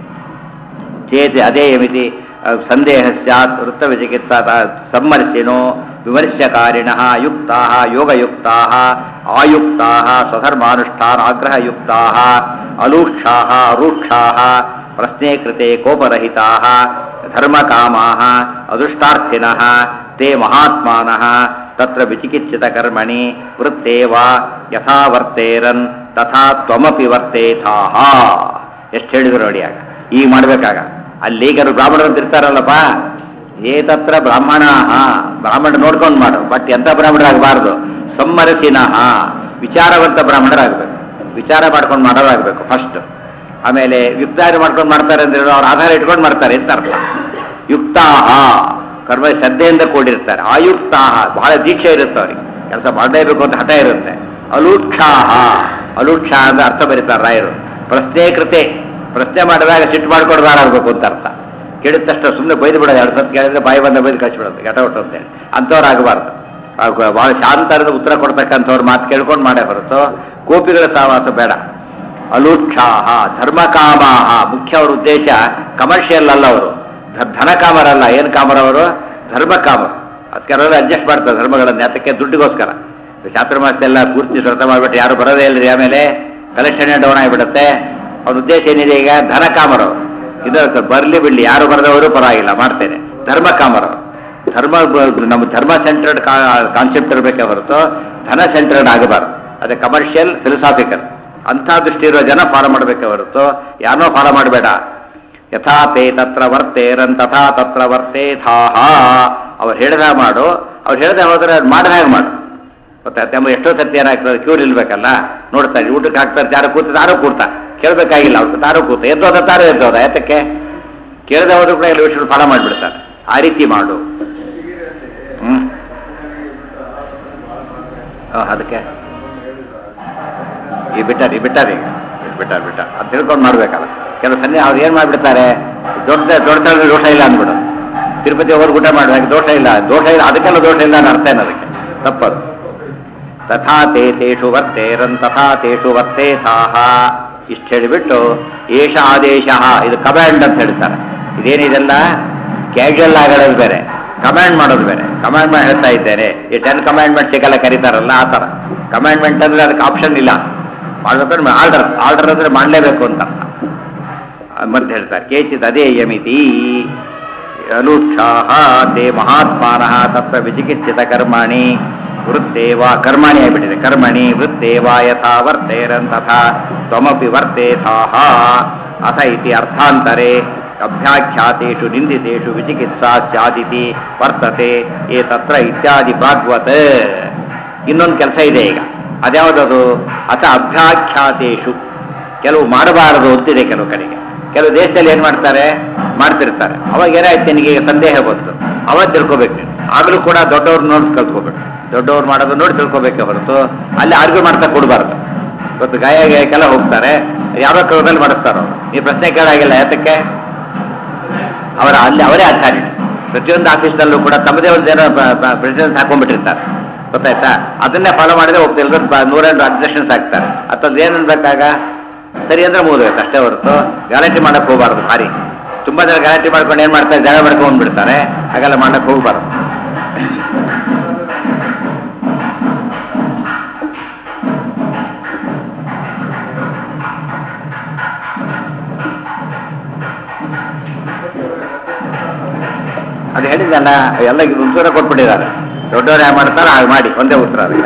ಚೇತ್ ಅದೇ ಮಿತಿ ಸಂದೇಹ ಸ್ಯಾತ್ ವೃತ್ತವಿಚಿಕಿತ್ಸಾ ಸಮ್ಮರ್ಶಿನೋ ವಿಮರ್ಶಕಾರಿಣ ಯುಕ್ತಾ ಯೋಗಯುಕ್ತಾ ಆಯುಕ್ತಾ ಸ್ವಧರ್ಮಾನುಷ್ಠಾನ ಆಗ್ರಹಯುಕ್ತಾ ಅಲೂಕ್ಷಾ ರೂಕ್ಷಾ ಪ್ರಶ್ನೆ ಕೃತೆ ಕೋಪರಹಿತಾ ಧರ್ಮಕಾಮಾ ಅದೃಷ್ಟಾರ್ಥಿನ ತೇ ಮಹಾತ್ಮಾನಃ ತತ್ರ ವಿಚಿಕಿತ್ಸಿತ ಕರ್ಮಣಿ ವೃತ್ತೇ ವಾ ಯಥಾ ವರ್ತೇರನ್ ತಥಾ ತ್ವಮಪಿ ವರ್ತೇಥಾಹ ಎಷ್ಟು ಹೇಳಿದ್ರು ನೋಡಿ ಆಗ ಈಗ ಮಾಡ್ಬೇಕಾಗ ಅಲ್ಲಿ ಕೆಲವು ಬ್ರಾಹ್ಮಣರು ಅಂತ ಇರ್ತಾರಲ್ಲಪ್ಪ ಏತತ್ರ ಬ್ರಾಹ್ಮಣ ಬ್ರಾಹ್ಮಣ ನೋಡ್ಕೊಂಡು ಮಾಡು ಬಟ್ ಎಂಥ ಬ್ರಾಹ್ಮಣರಾಗಬಾರ್ದು ಸಮ್ಮರಸಿನಃ ವಿಚಾರವಂತ ಬ್ರಾಹ್ಮಣರಾಗಬೇಕು ವಿಚಾರ ಮಾಡ್ಕೊಂಡು ಮಾಡೋರಾಗಬೇಕು ಫಸ್ಟ್ ಆಮೇಲೆ ಯುಕ್ತಾರಿ ಮಾಡ್ಕೊಂಡು ಮಾಡ್ತಾರೆ ಅಂದ್ರೆ ಅವ್ರ ಆಧಾರ ಇಟ್ಕೊಂಡು ಮಾಡ್ತಾರೆ ಅಂತ ಅರ್ಥ ಯುಕ್ತಾಹ ಕರ್ಮ ಶ್ರದ್ಧೆಯಿಂದ ಕೂಡಿರ್ತಾರೆ ಆಯುಕ್ತಾಹ ಬಹಳ ದೀಕ್ಷೆ ಇರುತ್ತೆ ಅವ್ರಿಗೆ ಕೆಲಸ ಮಾಡಲೇಬೇಕು ಅಂತ ಹಠ ಇರುತ್ತೆ ಅಲೂಕ್ಷಾಹ ಅಲೂಕ್ಷ ಅಂದ್ರೆ ಅರ್ಥ ಬರೀತಾರೆ ರಾಯರು ಪ್ರಶ್ನೆ ಕೃತೆ ಪ್ರಶ್ನೆ ಮಾಡಿದಾಗ ಸಿಟ್ಟು ಮಾಡ್ಕೊಡ್ಬಾರಾಗಬೇಕು ಅಂತ ಅರ್ಥ ಕೇಳಿದ ತಕ್ಷಣ ಸುಮ್ಮನೆ ಬೈದು ಬಿಡೋದು ಎರಡು ಸತ್ತು ಕೇಳಿದ್ರೆ ಬಾಯಿ ಬಂದ ಬೈದು ಕಳಿಸ್ಬಿಡೋದು ಘಟ ಹೊಟ್ಟು ಅಂತೇಳಿ ಅಂಥವ್ರು ಆಗಬಾರ್ದು ಭಾಳ ಶಾಂತರದ ಉತ್ತರ ಕೊಡ್ತಕ್ಕಂಥವ್ರು ಮಾತು ಕೇಳ್ಕೊಂಡು ಮಾಡೇ ಹೊರತು ಕೋಪಿಗಳ ಸಹವಾಸ ಬೇಡ ಅಲೂಕ್ಷಾಹ ಧರ್ಮಕಾಮಾಹ ಮುಖ್ಯ ಅವ್ರ ಉದ್ದೇಶ ಕಮರ್ಷಿಯಲ್ ಅಲ್ಲ ಅವರು ಧನಕಾಮರಲ್ಲ ಏನು ಕಾಮರವರು ಧರ್ಮಕಾಮರು ಅದಕ್ಕೆ ಅವರೆಲ್ಲ ಅಡ್ಜಸ್ಟ್ ಮಾಡ್ತಾರೆ ಧರ್ಮಗಳನ್ನು ಯಾತಕ್ಕೆ ದುಡ್ಡಿಗೋಸ್ಕರ ಚಾತುರ್ಮಾಸದೆಲ್ಲ ಪೂರ್ತಿ ವ್ರತ ಮಾಡಿಬಿಟ್ಟು ಯಾರು ಬರೋದೇ ಇಲ್ಲರಿ ಆಮೇಲೆ ಕಲೆಕ್ಷನ್ ಡೌನ್ ಆಗಿಬಿಡುತ್ತೆ ಅವ್ರ ಉದ್ದೇಶ ಏನಿದೆ ಈಗ ಧನಕಾಮರವರು ಇದರ ಬರಲಿ ಬಿಡಲಿ ಯಾರು ಬರೆದವರು ಪರವಾಗಿಲ್ಲ ಮಾಡ್ತೇನೆ ಧರ್ಮಕಾಮರವರು ಧರ್ಮ ಬ- ನಮ್ಮ ಧರ್ಮ ಸೆಂಟ್ರಡ್ ಕಾನ್ಸೆಪ್ಟ್ ಇರಬೇಕೆ ಹೊರತು ಧನ ಸೆಂಟ್ರಡ್ ಆಗಬಾರ್ದು ಅದೇ ಕಮರ್ಷಿಯಲ್ ಫಿಲಸಾಫಿಕಲ್ ಅಂಥ ದೃಷ್ಟಿ ಇರೋ ಜನ ಫಾಲೋ ಮಾಡಬೇಕೆ ಹೊರತು ಯಾರನ್ನೋ ಫಾಲೋ ಮಾಡಬೇಡ ಯಥಾ ತೇ ತತ್ರ ವರ್ತೇರನ್ ತಥಾ ತತ್ರ ವರ್ತೇಥಾಹ ಅವ್ರು ಹೇಳ್ದ ಮಾಡು ಅವ್ರು ಹೇಳ್ದೆ ಹೋದ್ರೆ ಅದು ಮಾಡಿದ ಹಾಗೆ ಮಾಡು ಗೊತ್ತಾಯ್ತು ನಮ್ಮ ಎಷ್ಟೋ ಸತ್ಯ ಏನಾಗ್ತದೆ ಕ್ಯೂರ್ ಇಲ್ಬೇಕಲ್ಲ ನೋಡ್ತಾರೆ ಊಟಕ್ಕೆ ಹಾಕ್ತಾರೆ ಯಾರು ಕೂತ ತಾರು ಕೂಡ್ತಾ ಕೇಳಬೇಕಾಗಿಲ್ಲ ಅವ್ರು ತಾರು ಕೂತ ಎದ್ದೋದ ತಾರು ಎದ್ದೋದ ಯಾತಕ್ಕೆ ಕೇಳದೆ ಹೋದ್ರು ಕೂಡ ಎಲ್ಲ ವಿಷಯ ಫಾಲೋ ಮಾಡಿಬಿಡ್ತಾರೆ ಆ ರೀತಿ ಮಾಡು ಹ್ಮ್ ಆ, ಅದಕ್ಕೆ ಈ ಬಿಟ್ಟಾರ ಈ ಬಿಟ್ಟಾರ ಈಗ ಬಿಟ್ಟಾರ ಬಿಟ್ಟ ಅದು ತಿಳ್ಕೊಂಡು ಮಾಡ್ಬೇಕಲ್ಲ ಕೆಲವು ಸನ್ನೆ ಅವ್ರು ಏನು ಮಾಡಿಬಿಡ್ತಾರೆ ದೊಡ್ಡ ದೊಡ್ಡ ಸ್ಥಳದಲ್ಲಿ ದೋಷ ಇಲ್ಲ ಅಂದ್ಬಿಡು ತಿರುಪತಿ ಹೋಗಿ ಊಟ ಮಾಡುವಾಗ ದೋಷ ಇಲ್ಲ ದೋಷ ಇಲ್ಲ ಅದಕ್ಕೆಲ್ಲ ದೋಷ ಇಲ್ಲ ಅನ್ನೋ ಅರ್ಥ ಏನು ಅದಕ್ಕೆ ತಪ್ಪದು ತಥಾ ತೇ ತೇಷು ವರ್ತೇರನ್ ತಥಾ ತೇಷು ವರ್ತೇಥಾಹ ಇಷ್ಟು ಹೇಳಿಬಿಟ್ಟು ಏಷ ಆದೇಶ ಇದು ಕಮಾಂಡ್ ಅಂತ ಹೇಳ್ತಾರೆ ಇದೇನಿದೆಲ್ಲ ಕ್ಯಾಶುವಲ್ ಆಗೋದು ಬೇರೆ ಕಮಾಂಡ್ ಮಾಡೋದು ಬೇರೆ ಕಮಾಂಡ್ ಮಾಡಿ ಹೇಳ್ತಾ ಇದ್ದೇನೆ ಈ ಟೆನ್ ಕಮಾಂಡ್ಮೆಂಟ್ ಸಿಗಲ್ಲ ಕರೀತಾರಲ್ಲ ಆ ಥರ ಕಮಾಂಡ್ಮೆಂಟ್ ಅಂದ್ರೆ ಅದಕ್ಕೆ ಆಪ್ಷನ್ ಇಲ್ಲ ಮಾಡ್ಬೇಕಾದ್ರೆ ಆರ್ಡರ್ ಆರ್ಡರ್ ಅಂದ್ರೆ ಮಾಡಲೇಬೇಕು ಅಂತ ಅರ್ಥ ಅದ್ ಮತ್ತೆ ಹೇಳ್ತಾರೆ ಕೇಚಿತ್ ಅದೇ ಯಮಿತಿ ಅನುಕ್ಷಾಹ ತೇ ಮಹಾತ್ಮಾನಃ ತತ್ರ ವಿಚಿಕಿತ್ಸಿತ ಕರ್ಮಾಣಿ ವೃತ್ತೇವ ಕರ್ಮಾಣಿ ಆಗಿಬಿಟ್ಟಿದೆ ಕರ್ಮಣಿ ವೃತ್ತೇವ ಯಥಾ ವರ್ತೇರನ್ ತಥಾ ತ್ವಮಪಿ ವರ್ತೇಥಾಹ ಅಥ ಇತಿ ಅರ್ಥಾಂತರೆ ಅಭ್ಯಾಖ್ಯಾತೇಷು ನಿಂದಿತೇಷು ವಿಚಿಕಿತ್ಸಾ ಸ್ಯಾದಿತಿ ವರ್ತತೆ ಏ ತತ್ರ ಇತ್ಯಾದಿ ಪ್ರಾಗ್ವತ್ ಇನ್ನೊಂದು ಕೆಲಸ ಇದೆ ಈಗ ಅದ್ಯಾವುದದು ಅಥ ಅಭ್ಯಾಖ್ಯಾತೇಷು ಕೆಲವು ಮಾಡಬಾರದು ಅಂತಿದೆ ಕೆಲವು ಕಡೆಗೆ ಕೆಲವು ದೇಶದಲ್ಲಿ ಏನ್ ಮಾಡ್ತಾರೆ ಮಾಡ್ತಿರ್ತಾರೆ ಅವಾಗ ಏನಾಯ್ತು ನಿನಗೆ ಈಗ ಸಂದೇಹ ಬಂತು ಅವಾಗ ತಿಳ್ಕೊಬೇಕು ನೀನು ಆಗಲೂ ಕೂಡ ದೊಡ್ಡವ್ರು ನೋಡಿ ಕಲ್ತ್ಕೋಬೇಕು ದೊಡ್ಡವ್ರು ಮಾಡೋದು ನೋಡಿ ತಿಳ್ಕೊಬೇಕೆ ಹೊರತು ಅಲ್ಲಿ ಆರ್ಗ್ಯೂ ಮಾಡ್ತಾ ಕೊಡಬಾರ್ದು ಇವತ್ತು ಗಾಯ ಗಾಯಕ್ಕೆಲ್ಲ ಹೋಗ್ತಾರೆ ಯಾವ ಕ್ರಮದಲ್ಲಿ ಮಾಡಿಸ್ತಾರೋ ಈ ಪ್ರಶ್ನೆ ಕೇಳಾಗಿಲ್ಲ ಯಾತಕ್ಕೆ ಅವರ ಅಲ್ಲಿ ಅವರೇ ಅಥಾರಿಟಿ ಪ್ರತಿಯೊಂದು ಆಫೀಸ್ನಲ್ಲೂ ಕೂಡ ತಮ್ಮದೇ ಒಂದು ಜನ ಪ್ರೆಸಿಡೆನ್ಸ್ ಹಾಕೊಂಡ್ಬಿಟ್ಟಿರ್ತಾರೆ ಗೊತ್ತಾಯ್ತಾ ಅದನ್ನೇ ಫಾಲೋ ಮಾಡಿದ್ರೆ ಹೋಗ್ತಿಲ್ಲ ನೂರೆಂಟು ಅಬ್ಜೆಕ್ಷನ್ಸ್ ಹಾಕ್ತಾರೆ ಅಥವಾ ಏನು ಅನ್ಬೇಕಾಗ ಸರಿ ಅಂದ್ರೆ ಮುಗಿದೋಯ್ತು ಅಷ್ಟೇ ಹೊರತು ಗ್ಯಾರಂಟಿ ಮಾಡಕ್ ಹೋಗಬಾರ್ದು ಭಾರಿ ತುಂಬಾ ಜನ ಗ್ಯಾರಂಟಿ ಮಾಡ್ಕೊಂಡು ಏನ್ ಮಾಡ್ತಾರೆ ಜಾಗ ಮಾಡ್ಕೊಂಡು ಬಿಡ್ತಾರೆ ಹಾಗೆಲ್ಲ ಮಾಡಕ್ ಹೋಗ್ಬಾರ್ದು ಅದು ಹೇಳಿದ್ದಲ್ಲ ಎಲ್ಲ ಇದು ಉತ್ತರ ಕೊಟ್ಬಿಟ್ಟಿದ್ದಾರೆ ದೊಡ್ಡವರು ಯಾವ ಮಾಡ್ತಾರೋ ಹಾಗೆ ಮಾಡಿ ಒಂದೇ ಉತ್ತರ ಅದಕ್ಕೆಲ್ಲ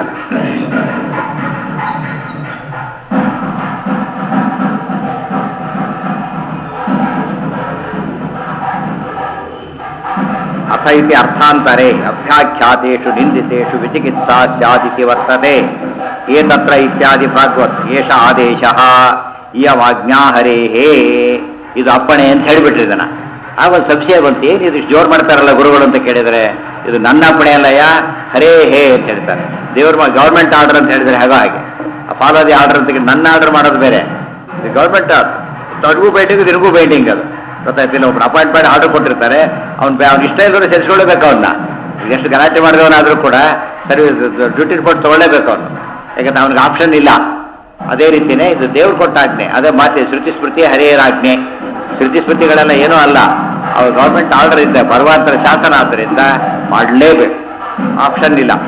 ಅಥ ಇತಿ ಅರ್ಥಾಂತರೆ ಅಭ್ಯಾಖ್ಯಾತೇಷು ನಿಂದಿತೇಷು ವಿಚಿಕಿತ್ಸಾ ಸ್ಯಾದಿತಿ ವರ್ತತೆ ಏತತ್ರ ಇತ್ಯಾದಿ ಪ್ರಾಗ್ವತ್ ಏಷ ಆದೇಶ ಇಯಮಾಜ್ಞಾ ಹರೇಹೇ ಇದು ಅಪ್ಪಣೆ ಅಂತ ಹೇಳಿಬಿಟ್ರಿದನ ಆಗ ಒಂದು ಸಂಶಯ ಬಂತು ಏನಿದು ಇಷ್ಟು ಜೋರು ಮಾಡ್ತಾರಲ್ಲ ಗುರುಗಳು ಅಂತ ಕೇಳಿದರೆ ಇದು ನನ್ನ ಅಪ್ಪಣೆ ಅಲ್ಲಯ್ಯ ಹರೇ ಹೇ ಅಂತ ಹೇಳ್ತಾರೆ ದೇವ್ರ ಗೌರ್ಮೆಂಟ್ ಆರ್ಡರ್ ಅಂತ ಹೇಳಿದ್ರೆ ಹಾಗೋ ಹಾಗೆ ಫಾಲೋ ದಿ ಆರ್ಡರ್ ಅಂತ ನನ್ನ ಆರ್ಡರ್ ಮಾಡೋದು ಬೇರೆ ಇದು ಗೌರ್ಮೆಂಟ್ ತೊಡಗು ಬೈಟಿಂಗ್ ದಿನಗೂ ಬೈಟಿಂಗ್ ಅದು ಗೊತ್ತಾಯ್ತಿಲ್ಲ ಒಬ್ರು ಅಪಾಯಿಂಟ್ಮೆಂಟ್ ಆರ್ಡರ್ ಕೊಟ್ಟಿರ್ತಾರೆ ಅವ್ನು ಅವ್ನ ಇಷ್ಟ ಇಲ್ಲದ್ರೆ ಸೇರಿಸ್ಕೊಳ್ಳೇಬೇಕು ಅವನ್ನ ಎಷ್ಟು ಗಲಾಟೆ ಮಾಡಿದವನಾದ್ರೂ ಕೂಡ ಸರಿ ಡ್ಯೂಟಿ ರಿಪೋರ್ಟ್ ತಗೊಳ್ಳೇಬೇಕು ಅವನು ಯಾಕಂದ್ರೆ ಅವನಿಗೆ ಆಪ್ಷನ್ ಇಲ್ಲ ಅದೇ ರೀತಿನೇ ಇದು ದೇವ್ರು ಕೊಟ್ಟ ಆಜ್ಞೆ ಅದೇ ಮಾತೆ ಶ್ರುತಿ ಸ್ಮೃತಿ ಹರಿಯರ ಆಜ್ಞೆ ಶ್ರುತಿ ಸ್ಮೃತಿಗಳೆಲ್ಲ ಏನೂ ಅಲ್ಲ ಅವ್ರು ಗೌರ್ಮೆಂಟ್ ಆರ್ಡರ್ ಇದೆ ಭಗವಂತರ ಶಾಸನ ಆದ್ದರಿಂದ ಮಾಡಲೇಬೇಕು ಆಪ್ಷನ್ ಇಲ್ಲ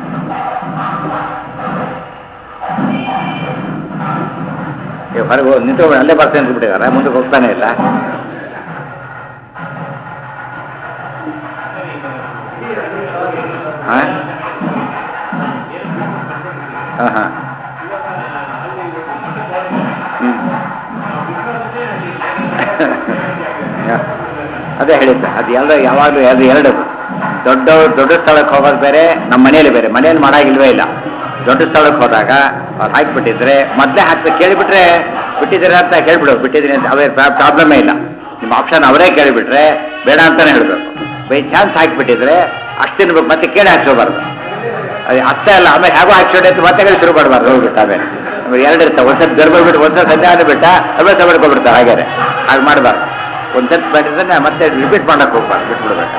ಏ, ಹೊರಗೆ ಹೋಗಿ ನಿಂತ್ಕೊಂಡು ಅಲ್ಲೇ ಬರ್ತೇನೆ ಅಂತ ಬಿಟ್ಟಿದ್ದಾರೆ ಮುಂದಕ್ಕೆ ಹೋಗ್ತಾನೆ ಇಲ್ಲ ಹಾಂ ಹಾಂ ಹಾಂ ಅದೇ ಹೇಳಿದ್ದೆ ಅದು ಎಲ್ಲ ಯಾವಾಗಲೂ ಅದು ಎರಡು ದೊಡ್ಡ ದೊಡ್ಡ ಸ್ಥಳಕ್ಕೆ ಹೋಗೋದು ಬೇರೆ ನಮ್ಮ ಮನೇಲಿ ಬೇರೆ ಮನೇಲಿ ಮಾಡಾಗಿಲ್ವೇ ಇಲ್ಲ ದೊಡ್ಡ ಸ್ಥಳಕ್ಕೆ ಹೋದಾಗ ಅವ್ರು ಹಾಕಿಬಿಟ್ಟಿದ್ರೆ ಮೊದಲೇ ಹಾಕಿ ಕೇಳಿಬಿಟ್ರೆ ಬಿಟ್ಟಿದ್ದೀರಾ ಅಂತ ಹೇಳ್ಬಿಡು ಬಿಟ್ಟಿದ್ದೀನಿ ಅಂತ ಅವೇ ಪ್ರಾಬ್ಲಮೇ ಇಲ್ಲ ನಿಮ್ಮ ಆಪ್ಷನ್ ಅವರೇ ಕೇಳಿಬಿಟ್ರೆ ಬೇಡ ಅಂತಾನೆ ಹೇಳಬೇಕು ಬೈ ಚಾನ್ಸ್ ಹಾಕಿಬಿಟ್ಟಿದ್ರೆ ಅಷ್ಟು ತಿನ್ಬೇಕು ಮತ್ತೆ ಕೇಳಿ ಹಾಕ್ಸೋಬಾರ್ದು ಅದು ಅಷ್ಟೇ ಅಲ್ಲ ಆಮೇಲೆ ಹೇಗೋ ಹಾಕ್ಸೋಡೆ ಅಂತ ಮತ್ತೆ ಹೇಳಿ ಶುರು ಮಾಡಬಾರ್ದು ಹೋಗ್ಬಿಟ್ಟು ಆಮೇಲೆ ಆಮೇಲೆ ಎರಡು ಇರ್ತಾವೆ ಒಂದ್ಸತಿ ಗರ್ಭ ಬಿಟ್ಟು ಒಂದ್ಸತಿ ಸಂಜೆ ಆದ ಬಿಟ್ಟ ಅಭ್ಯಾಸ ಮಾಡ್ಕೊಬಿಡ್ತಾರೆ ಹಾಗೇನೆ ಹಾಗೆ ಮಾಡಬಾರ್ದು ಒಂದ್ಸತಿ ಮಾಡಿದ್ರೆ ಮತ್ತೆ ರಿಪೀಟ್ ಮಾಡಕ್ಕೆ ಹೋಗ್ಬಾರ್ದು ಬಿಟ್ಬಿಡ್ಬೇಕು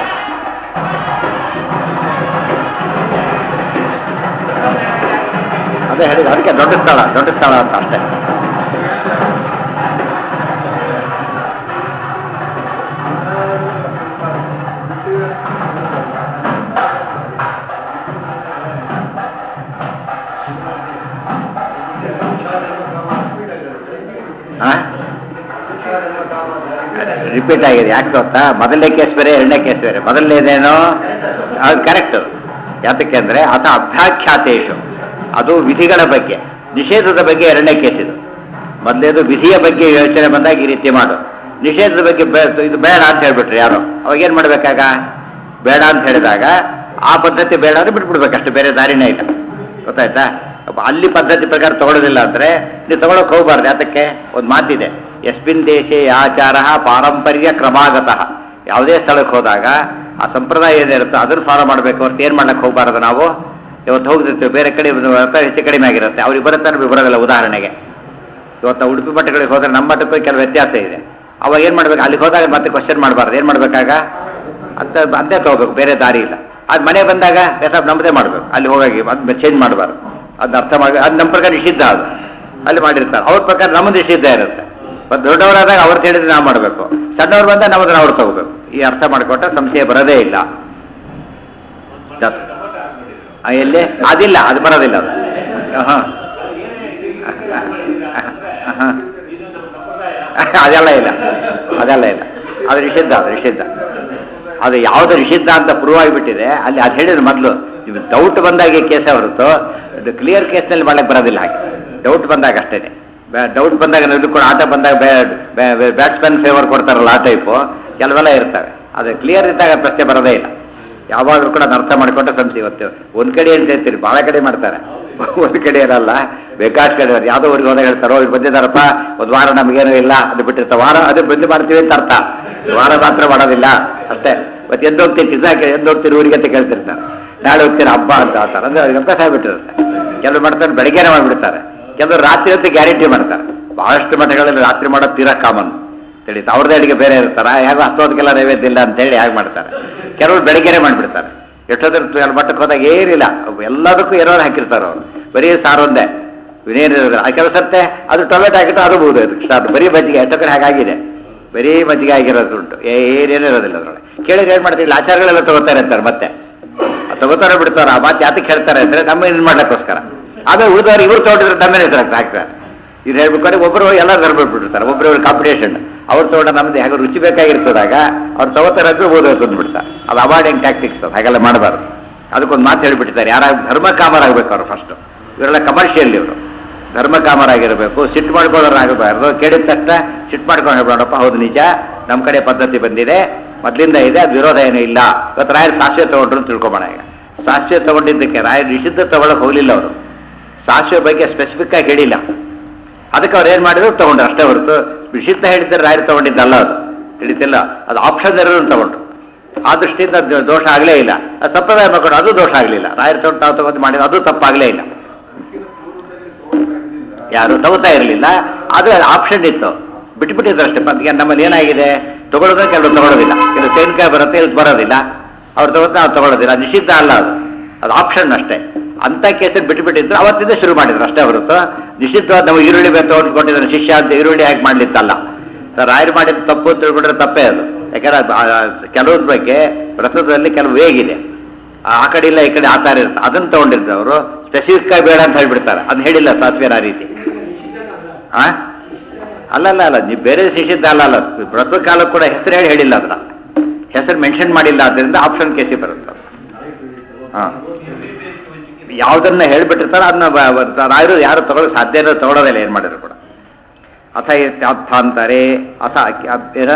ಅದೇ ಹೇಳಿದ ಅದಕ್ಕೆ ದೊಡ್ಡ ಸ್ಥಳ ದೊಡ್ಡ ಸ್ಥಳ ಅಂತ ಅಷ್ಟೇ ರಿಪೀಟ್ ಆಗಿದೆ ಯಾಕೆ ಗೊತ್ತಾ ಮೊದಲನೇ ಕೇಸ್ ಬೇರೆ ಎರಡನೇ ಕೇಸ್ ಬೇರೆ ಮೊದಲನೇದೇನೋ ಅದು ಕರೆಕ್ಟ್ ಯಾತಕ್ಕೆ ಅಂದ್ರೆ ಅಥ ಅಭ್ಯಾಖ್ಯಾತೇಶು ಅದು ವಿಧಿಗಳ ಬಗ್ಗೆ ನಿಷೇಧದ ಬಗ್ಗೆ ಎರಡನೇ ಕೇಸ್ ಇದು ಮೊದಲೇದು ವಿಧಿಯ ಬಗ್ಗೆ ಯೋಚನೆ ಬಂದಾಗ ಈ ರೀತಿ ಮಾಡು ನಿಷೇಧದ ಬಗ್ಗೆ ಬೇ- ಇದು ಬೇಡ ಅಂತ ಹೇಳ್ಬಿಟ್ರಿ ಯಾರು ಅವಾಗ ಏನ್ ಮಾಡ್ಬೇಕಾಗ ಬೇಡ ಅಂತ ಹೇಳಿದಾಗ ಆ ಪದ್ಧತಿ ಬೇಡ ಅಂದ್ರೆ ಬಿಟ್ಬಿಡ್ಬೇಕಷ್ಟು ಬೇರೆ ದಾರಿನೇ ಇಲ್ಲ ಗೊತ್ತಾಯ್ತಾ ಅಪ್ಪ ಅಲ್ಲಿ ಪದ್ಧತಿ ಪ್ರಕಾರ ತಗೊಳ್ಳೋದಿಲ್ಲ ಅಂದ್ರೆ ನೀವು ತಗೊಳಕ್ ಹೋಗ್ಬಾರ್ದು ಯಾತಕ್ಕೆ ಒಂದು ಮಾತಿದೆ ಯಸ್ಮಿನ್ ದೇಶೇ ಆಚಾರ ಪಾರಂಪರ್ಯ ಕ್ರಮಾಗತಃ ಯಾವುದೇ ಸ್ಥಳಕ್ಕೆ ಹೋದಾಗ ಆ ಸಂಪ್ರದಾಯ ಏನಿರುತ್ತೋ ಅದನ್ನು ಫಾಲೋ ಮಾಡಬೇಕು ಹೊರತು ಏನು ಮಾಡ್ಲಿಕ್ಕೆ ಹೋಗ್ಬಾರ್ದು ನಾವು ಇವತ್ತು ಹೋಗ್ತಿರ್ತೀವಿ ಬೇರೆ ಕಡೆ ವ್ರತ ಹೆಚ್ಚು ಕಡಿಮೆ ಆಗಿರುತ್ತೆ ಅವ್ರಿಗೆ ಬರುತ್ತೆ ನಮಗೆ ಬರೋದಿಲ್ಲ ಉದಾಹರಣೆಗೆ ಇವತ್ತು ನಾವು ಉಡುಪಿ ಮಠಗಳಿಗೆ ಹೋದ್ರೆ ನಮ್ಮ ಮಠಕ್ಕೂ ಕೆಲವು ವ್ಯತ್ಯಾಸ ಇದೆ ಅವಾಗ ಏನು ಮಾಡ್ಬೇಕು ಅಲ್ಲಿಗೆ ಹೋದಾಗ ಮತ್ತೆ ಕ್ವಶನ್ ಮಾಡಬಾರ್ದು ಏನು ಮಾಡ್ಬೇಕಾಗ ಅಂತ ಅಂತೆ ತಗೋಬೇಕು ಬೇರೆ ದಾರಿ ಇಲ್ಲ ಅದು ಮನೆ ಬಂದಾಗ ಬೇಕಾದ್ರೆ ನಮ್ಮದೇ ಮಾಡಬೇಕು ಅಲ್ಲಿ ಹೋಗಾಗಿ ಅದು ಚೇಂಜ್ ಮಾಡಬಾರ್ದು ಅದನ್ನ ಅರ್ಥ ಮಾಡಿ ಅದು ನಮ್ಮ ಪ್ರಕಾರ ನಿಷಿದ್ಧ ಅದು ಅಲ್ಲಿ ಮಾಡಿರ್ತಾರೆ ಅವ್ರ ಪ್ರಕಾರ ನಮ್ಮ ನಿಷಿದ್ಧ ಇರುತ್ತೆ ಮತ್ತು ದೊಡ್ಡವರಾದಾಗ ಅವ್ರು ಹೇಳಿದ್ರೆ ನಾವು ಮಾಡಬೇಕು ಸಣ್ಣವ್ರು ಬಂದಾಗ ನಮ್ಮದನ್ನ ಅವ್ರು ತಗೋಬೇಕು ಈ ಅರ್ಥ ಮಾಡಿಕೊಟ್ರೆ ಸಂಶಯ ಬರೋದೇ ಇಲ್ಲ ಆ, ಎಲ್ಲಿ ಅದಿಲ್ಲ ಅದು ಬರೋದಿಲ್ಲ ಅದು ಹಾಂ ಹಾಂ ಅದೆಲ್ಲ ಇಲ್ಲ ಅದೆಲ್ಲ ಇಲ್ಲ ಅದು ನಿಷಿದ್ಧ ಅದು ನಿಷಿದ್ಧ ಅದು ಯಾವುದು ನಿಷಿದ್ಧ ಅಂತ ಪ್ರೂವ್ ಆಗಿಬಿಟ್ಟಿದೆ ಅಲ್ಲಿ ಅದು ಹೇಳಿದ್ರು ಮೊದಲು ಡೌಟ್ ಬಂದಾಗ ಕೇಸೇ ಹೊರತು ಇದು ಕ್ಲಿಯರ್ ಕೇಸ್ನಲ್ಲಿ ಮಾಡಕ್ಕೆ ಬರೋದಿಲ್ಲ ಹಾಗೆ ಡೌಟ್ ಬಂದಾಗ ಅಷ್ಟೇ ಡೌಟ್ ಬಂದಾಗ ನಾವು ಕೂಡ ಆಟ ಬಂದಾಗ ಬ್ಯಾಟ್ಸ್ಮನ್ ಫೇವರ್ ಕೊಡ್ತಾರಲ್ಲ ಆ ಟೈಪು ಕೆಲವೆಲ್ಲ ಇರ್ತವೆ ಅದು ಕ್ಲಿಯರ್ ಇದ್ದಾಗ ಪ್ರಶ್ನೆ ಬರೋದೇ ಇಲ್ಲ ಯಾವಾಗಲೂ ಕೂಡ ಅದನ್ನ ಅರ್ಥ ಮಾಡಿಕೊಂಡ್ರೆ ಸಂಶಯ ಇವತ್ತು ಒಂದ್ ಕಡೆ ಅಂತ ಹೇಳ್ತೀರಿ ಬಹಳ ಕಡೆ ಮಾಡ್ತಾರೆ ಒಂದ್ ಕಡೆ ಇರಲ್ಲ ಬೇಕಾಷ್ಟು ಕಡೆ ಇರೋದು. ಯಾವ್ದೋ ಊರಿಗೆ ಹೋದಾಗ ಹೇಳ್ತಾರೋ ಇಲ್ಲಿ ಬಂದಿದ್ದಾರಪ್ಪ ಒಂದು ವಾರ ನಮಗೇನು ಇಲ್ಲ ಅದು ಬಿಟ್ಟಿರ್ತಾರೆ ವಾರ ಅದು ಬಂದು ಮಾಡ್ತೀವಿ ಅಂತ ಅರ್ಥ ವಾರ ಮಾತ್ರ ಮಾಡೋದಿಲ್ಲ ಅಷ್ಟೇ ಮತ್ತೆ ಎದ್ದು ಹೋಗ್ತೀನಿ ಕಿಸಾಕಿ ಎದ್ದು ಹೋಗ್ತೀರಿ ಊರಿಗೆ ಅಂತ ಕೇಳ್ತಿರ್ತಾರೆ ನಾಳೆ ಹೋಗ್ತೀರಿ ಹಬ್ಬ ಅಂತ ಹೇಳ್ತಾರೆ ಅಂದ್ರೆ ಅವ್ರಿಗೆ ಅಭ್ಯಾಸ ಆಗ್ಬಿಟ್ಟಿರುತ್ತೆ ಕೆಲವರು ಮಾಡ್ತಾರೆ ಬೆಳಗ್ಗೆನೆ ಮಾಡಿಬಿಡ್ತಾರೆ ಕೆಲವರು ರಾತ್ರಿ ಹೊತ್ತು ಗ್ಯಾರಂಟಿ ಮಾಡ್ತಾರೆ ಬಹಳಷ್ಟು ಮಠಗಳಲ್ಲಿ ರಾತ್ರಿ ಮಾಡೋದು ತೀರಾ ಕಾಮನ್ ತಿಳಿತು ಅವ್ರದ್ದೇ ಅಡಿಗೆ ಬೇರೆ ಇರ್ತಾರ ಹೇಗೋ ಅಷ್ಟೊತ್ತಿಗೆಲ್ಲ ನೈವೇದ್ಯ ಇಲ್ಲ ಅಂತ ಹೇಳಿ ಹೇಗೆ ಮಾಡ್ತಾರೆ ಕೆಲವರು ಬೆಳಗ್ಗೆನೆ ಮಾಡಿಬಿಡ್ತಾರೆ ಎಷ್ಟೊತ್ತರ ಅಲ್ಲಿ ಮಟ್ಟಕ್ಕೆ ಹೋದಾಗ ಏನಿಲ್ಲ ಎಲ್ಲದಕ್ಕೂ ಏನಾರು ಹಾಕಿರ್ತಾರೆ ಅವರು ಬರೀ ಸಾರೊಂದೇ ಇನ್ನೇನಿರೋದಿಲ್ಲ ಆ ಕೆಲವು ಸರ್ತೆ ಅದು ಟೊಮೆಟೊ ಹಾಕಿಟ್ಟು ಅದು ಬಹುದು ಅದು ಬರೀ ಮಜ್ಜಿಗೆ ಎಷ್ಟೋ ಕಡೆ ಹಾಗಾಗಿದೆ ಬರೀ ಮಜ್ಜಿಗೆ ಆಗಿರೋದು ಉಂಟು ಏನೇನು ಇರೋದಿಲ್ಲ ಅದ್ರೊಳಗೆ ಕೇಳಿದ್ರೆ ಏನ್ ಮಾಡ್ತೀವಿ ಇಲ್ಲಿ ಆಚಾರಗಳೆಲ್ಲ ತಗೋತಾರೆ ಅಂತಾರೆ ಮತ್ತೆ ಆ ತಗೋತಾರೋ ಬಿಡ್ತಾರ ಆ ಮಾತು ಯಾತಕ್ಕೆ ಹೇಳ್ತಾರೆ ಅಂದ್ರೆ ನಮ್ಮ ಇದು ಮಾಡ್ಲಿಕ್ಕೋಸ್ಕರ ಆಮೇಲೆ ಉಳಿದವ್ರು ಇವ್ರು ತಗೊಂಡಿದ್ರೆ ನಮ್ಮೇನೆ ಹೆಸರು ಹಾಕ್ತಾರೆ ಇದು ಹೇಳ್ಬೇಕಾದ್ರೆ ಒಬ್ಬರು ಎಲ್ಲ ಧರ್ಮ ಬಿಟ್ಬಿಡ್ತಾರೆ ಒಬ್ಬರು ಕಾಂಪಿಟೇಷನ್ ಅವ್ರು ತಗೊಂಡ ನಮ್ದು ಹೇಗೆ ರುಚಿ ಬೇಕಾಗಿರ್ತದಾಗ ಅವ್ರು ತಗೋತಾರೆ ಅಂದ್ರೆ ಓದೋದು ತಂದ್ಬಿಡ್ತಾರೆ ಅದು ಅವಾರ್ಡಿಂಗ್ ಟ್ಯಾಕ್ಟಿಕ್ಸ್ ಅದು ಹಾಗೆಲ್ಲ ಮಾಡಬಾರ್ದು ಅದಕ್ಕೊಂದು ಮಾತು ಹೇಳಿಬಿಟ್ಟಿದ್ದಾರೆ ಯಾರಾಗ ಧರ್ಮ ಕಾಮರಾಗಬೇಕು ಅವ್ರು ಫಸ್ಟ್ ಇವರೆಲ್ಲ ಕಮರ್ಷಿಯಲ್ ಇವರು ಧರ್ಮ ಕಾಮರಾಗಿರಬೇಕು ಸಿಟ್ಟು ಮಾಡ್ಕೊಳ್ಳೋರಾಗಬಾರ್ದು ಕೇಳಿದ ತಕ್ಷಣ ಸಿಟ್ಟು ಮಾಡ್ಕೊಂಡು ಹೇಳ್ಬೇಡಪ್ಪ ಹೌದು ನಿಜ ನಮ್ಮ ಕಡೆ ಪದ್ಧತಿ ಬಂದಿದೆ ಮೊದಲಿಂದ ಇದೆ ಅದು ವಿರೋಧ ಏನೂ ಇಲ್ಲ ಇವತ್ತು ರಾಯರು ಸಾಸಿವೆ ತಗೊಂಡ್ರು ಅಂತ ತಿಳ್ಕೊಬೋಣ ಈಗ ಸಾಸಿವೆ ತಗೊಂಡಿದ್ದಕ್ಕೆ ರಾಯರು ನಿಷಿದ್ಧ ತಗೊಳಕ್ ಹೋಗ್ಲಿಲ್ಲ ಅವರು ಸಾಸಿವೆ ಬಗ್ಗೆ ಸ್ಪೆಸಿಫಿಕ್ ಆಗಿ ಹೇಳಿಲ್ಲ ಅದಕ್ಕೆ ಅವ್ರು ಏನ್ ಮಾಡಿದ್ರು ತಗೊಂಡ್ರು ಅಷ್ಟೇ ಹೊರತು ನಿಷಿದ್ಧ ಹೇಳಿದ್ರೆ ರಾಯರು ತಗೊಂಡಿದ್ದಲ್ಲ ಅದು ತಿಳಿತಿಲ್ಲ ಅದು ಆಪ್ಷನ್ ಇರೋದು ತಗೊಂಡ್ರು ಆ ದೃಷ್ಟಿಯಿಂದ ಅದು ದೋಷ ಆಗಲೇ ಇಲ್ಲ ಅದು ಸಂಪ್ರದಾಯ ಮಾಡ್ಕೊಂಡು ಅದು ದೋಷ ಆಗಲಿಲ್ಲ ರಾಯರು ತಗೊಂಡು ತಾವು ತಗೊಂಡು ಮಾಡಿದ ಅದು ತಪ್ಪಾಗಲೇ ಇಲ್ಲ ಅದಕ್ಕಿಂತ ಪೂರ್ವದಲ್ಲಿ ತಗೊಂಡ್ರೆ ಯಾರು ತಗೋತಾ ಇರಲಿಲ್ಲ ಆದರೆ ಆಪ್ಷನ್ ಇತ್ತು ಬಿಟ್ಬಿಟ್ಟಿದ್ರು ಅಷ್ಟೇ ಈಗ ನಮ್ಮಲ್ಲಿ ಏನಾಗಿದೆ ತಗೊಳ್ಳೋದ್ರೆ ಕೆಲವು ತಗೊಳ್ಳೋದಿಲ್ಲ ಕೆಲವು ತೆಂಗಿನಕಾಯಿ ಬರುತ್ತೆ ಇಲ್ಲಿ ಬರೋದಿಲ್ಲ ಅವ್ರು ತಗೋತಾ ನಾವು ತಗೊಳ್ಳೋದಿಲ್ಲ ಅದು ನಿಷಿದ್ಧ ಅಲ್ಲ ಅದು ಅದು ಆಪ್ಷನ್ ಅಷ್ಟೇ ಅಂತ ಕೇಸಲ್ಲಿ ಬಿಟ್ಟುಬಿಟ್ಟಿದ್ರು ಅವತ್ತಿಂದ ಶುರು ಮಾಡಿದ್ರು ಅಷ್ಟೇ ಹೊರತು ನಿಷಿದ್ಧವಾದ ನಾವು ಈರುಳ್ಳಿ ಬೇರೆ ತಗೊಂಡ್ಕೊಂಡಿದ್ದಾರೆ ಶಿಷ್ಯ ಅಂತ ಈರುಳ್ಳಿ ಹಾಕಿ ಮಾಡ್ಲಿತ್ತಲ್ಲ ರಾಯರು ಮಾಡಿದ ತಪ್ಪು ಅಂತ ತಿಳ್ಬಿಟ್ರೆ ತಪ್ಪೇ ಅದು ಯಾಕಂದ್ರೆ ಅದು, ಆ, ಕೆಲವ್ರ ಬಗ್ಗೆ ಪ್ರಸ್ತುತದಲ್ಲಿ ಕೆಲವು ವೇಗಿದೆ ಆ ಕಡೆ ಇಲ್ಲ ಈ ಕಡೆ ಆ ಥರ ಇರುತ್ತೆ ಅದನ್ನ ತಗೊಂಡಿರ್ತಾರೆ ಅವರು ಸ್ಪೆಸಿಫಿಕ್ ಆಗಿ ಬೇಡ ಅಂತ ಹೇಳ್ಬಿಡ್ತಾರೆ ಅದನ್ನ ಹೇಳಿಲ್ಲ ಸಾಸಿವೆ ಆ ರೀತಿ ಆ ಅಲ್ಲಲ್ಲ ಅಲ್ಲ ನೀವು ಬೇರೆ ನಿಷಿದ್ಧ ಅಲ್ಲ ಅಲ್ಲ ಪ್ರಸ್ತುತ ಕಾಲಕ್ಕೆ ಕೂಡ ಹೆಸರು ಹೇಳಿ ಹೇಳಿಲ್ಲ ಅದನ್ನ ಹೆಸರು ಮೆನ್ಷನ್ ಮಾಡಿಲ್ಲ ಅದರಿಂದ ಆಪ್ಷನ್ ಕೇಸಿ ಬರುತ್ತೆ ಹಾಂ ಯಾವುದನ್ನ ಹೇಳ್ಬಿಟ್ಟಿರ್ತಾರೋ ಅದನ್ನ ಬ- ಬ- ರಾಯರು ಯಾರು ತಗೊಳ್ಳೋ ಸಾಧ್ಯ ಇರೋ ತಗೊಳ್ಳೋದಿಲ್ಲ ಏನು ಮಾಡಿದ್ರು ಕೂಡ ಅಥ ಅರ್ಥಾಂತರೇ ಅಥ ಅ- ಏನ